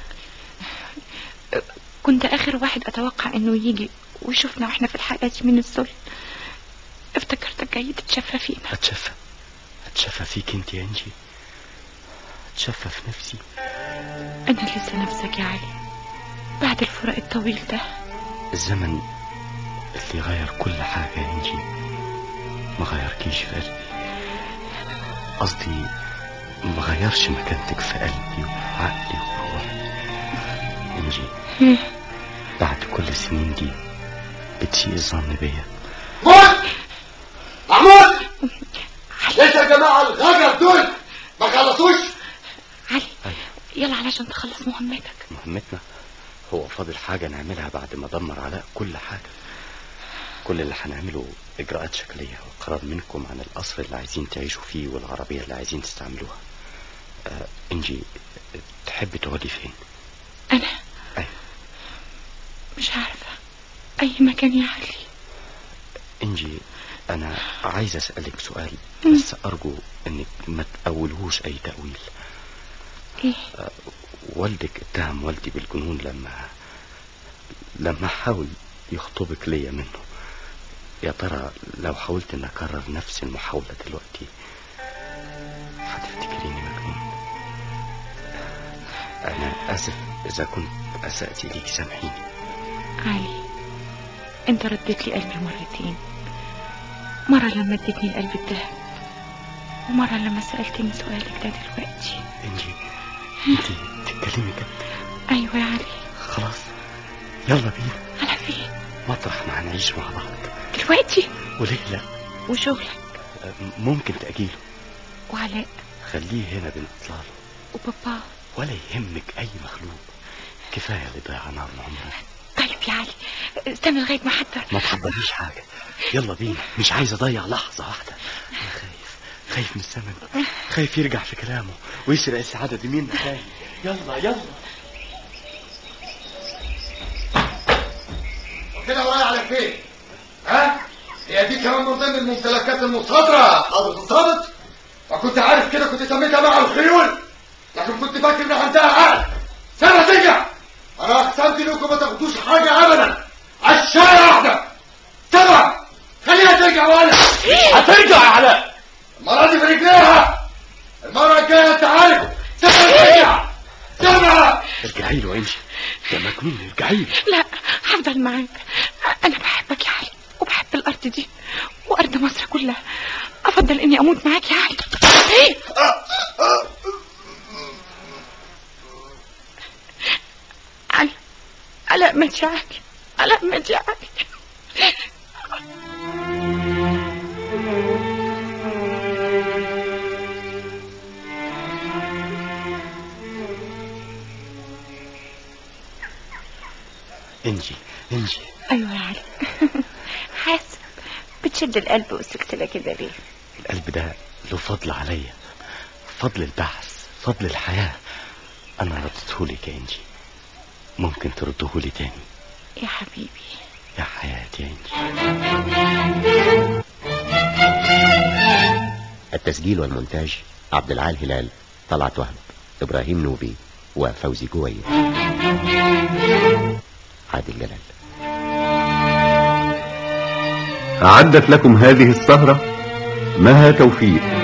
كنت آخر واحد أتوقع إنه يجي ويشوفنا واحنا في الحالة دي من الذل افتكرتك جاي تتشفى فينا أتشفى أتشفى فيك أنت يا إنجي أتشفى في نفسي أنا لسه نفسك يا علي بعد الفراق الطويل ده الزمن اللي غير كل حاجة يا إنجي ما غيركيش في قلبي قصدي ما غيرش مكانتك في قلبي وعقلي وروحي إنجي بعد كل السنين دي بتسيء الظن بيا محمود محمود لسه الجماعة الغجر دول ما خلصوش علي يلا علشان تخلص مهمتك مهمتنا هو فاضل حاجة نعملها بعد ما دمر علاء كل حاجة كل اللي هنعمله إجراءات شكلية وقرار منكم عن القصر اللي عايزين تعيشوا فيه والعربية اللي عايزين تستعملوها آه إنجي تحب تقعدي فين؟ أنا أيوة. مش عارفة أي مكان يا علي إنجي أنا عايز أسألك سؤال بس أرجو إنك ما تأولهوش أي تأويل إيه؟ آه والدك اتهم والدي بالجنون لما لما حاول يخطبك ليا منه يا ترى لو حاولت ان اكرر نفس المحاولة دلوقتي هتفتكريني مجنون انا اسف اذا كنت اسأت ليك سامحيني علي انت رديت لي قلبي مرتين مرة لما اديتني القلب الذهب ومرة لما سألتني سؤالك ده دلوقتي انجي انت تتكلمي كده ايوه يا علي خلاص يلا بينا على فين مطرح ما هنعيش مع بعض دلوقتي وليه لا وشغلك أه، ممكن تأجيله وعلاء خليه هنا بين اطلاله وبابا ولا يهمك اي مخلوق كفايه اللي ضيع نار عمرك طيب يا علي استنى لغاية ما احضر ما تحضريش حاجه يلا بينا مش عايز اضيع لحظه واحده انا خايف خايف من الزمن خايف يرجع في كلامه ويسرق السعاده دي منا خايف يلا يلا كده ورايا على فين؟ ها؟ هي دي كمان من ضمن الممتلكات المصادرة حضرة الضابط؟ وكنت عارف كده كنت تميتها مع الخيول لكن كنت فاكر ان عندها عقل سنة ترجع انا اقسمت لكم ما تاخدوش حاجة ابدا على الشارع واحدة سبعة خليها ترجع ولا هترجع يا علاء المرة دي برجليها المرة الجاية انت عارف سبعة ترجع سبعة ارجعي له انجي ده مجنون ارجعي له لا هفضل معاك انا بحبك يا علي وبحب الارض دي وارض مصر كلها افضل اني اموت معاك يا علي ايه علي على امتي يا علي على امتي يا علي انجي انجي ايوه يا علي حاسب بتشد القلب والسلسله كده ليه القلب ده له فضل عليا فضل البحث فضل الحياه انا رديتهولك يا انجي ممكن تردهولي تاني يا حبيبي يا حياتي يا انجي التسجيل والمونتاج عبد العال هلال طلعت وهب ابراهيم نوبي وفوزي جويد عادل جلال أعدت لكم هذه السهرة مها توفيق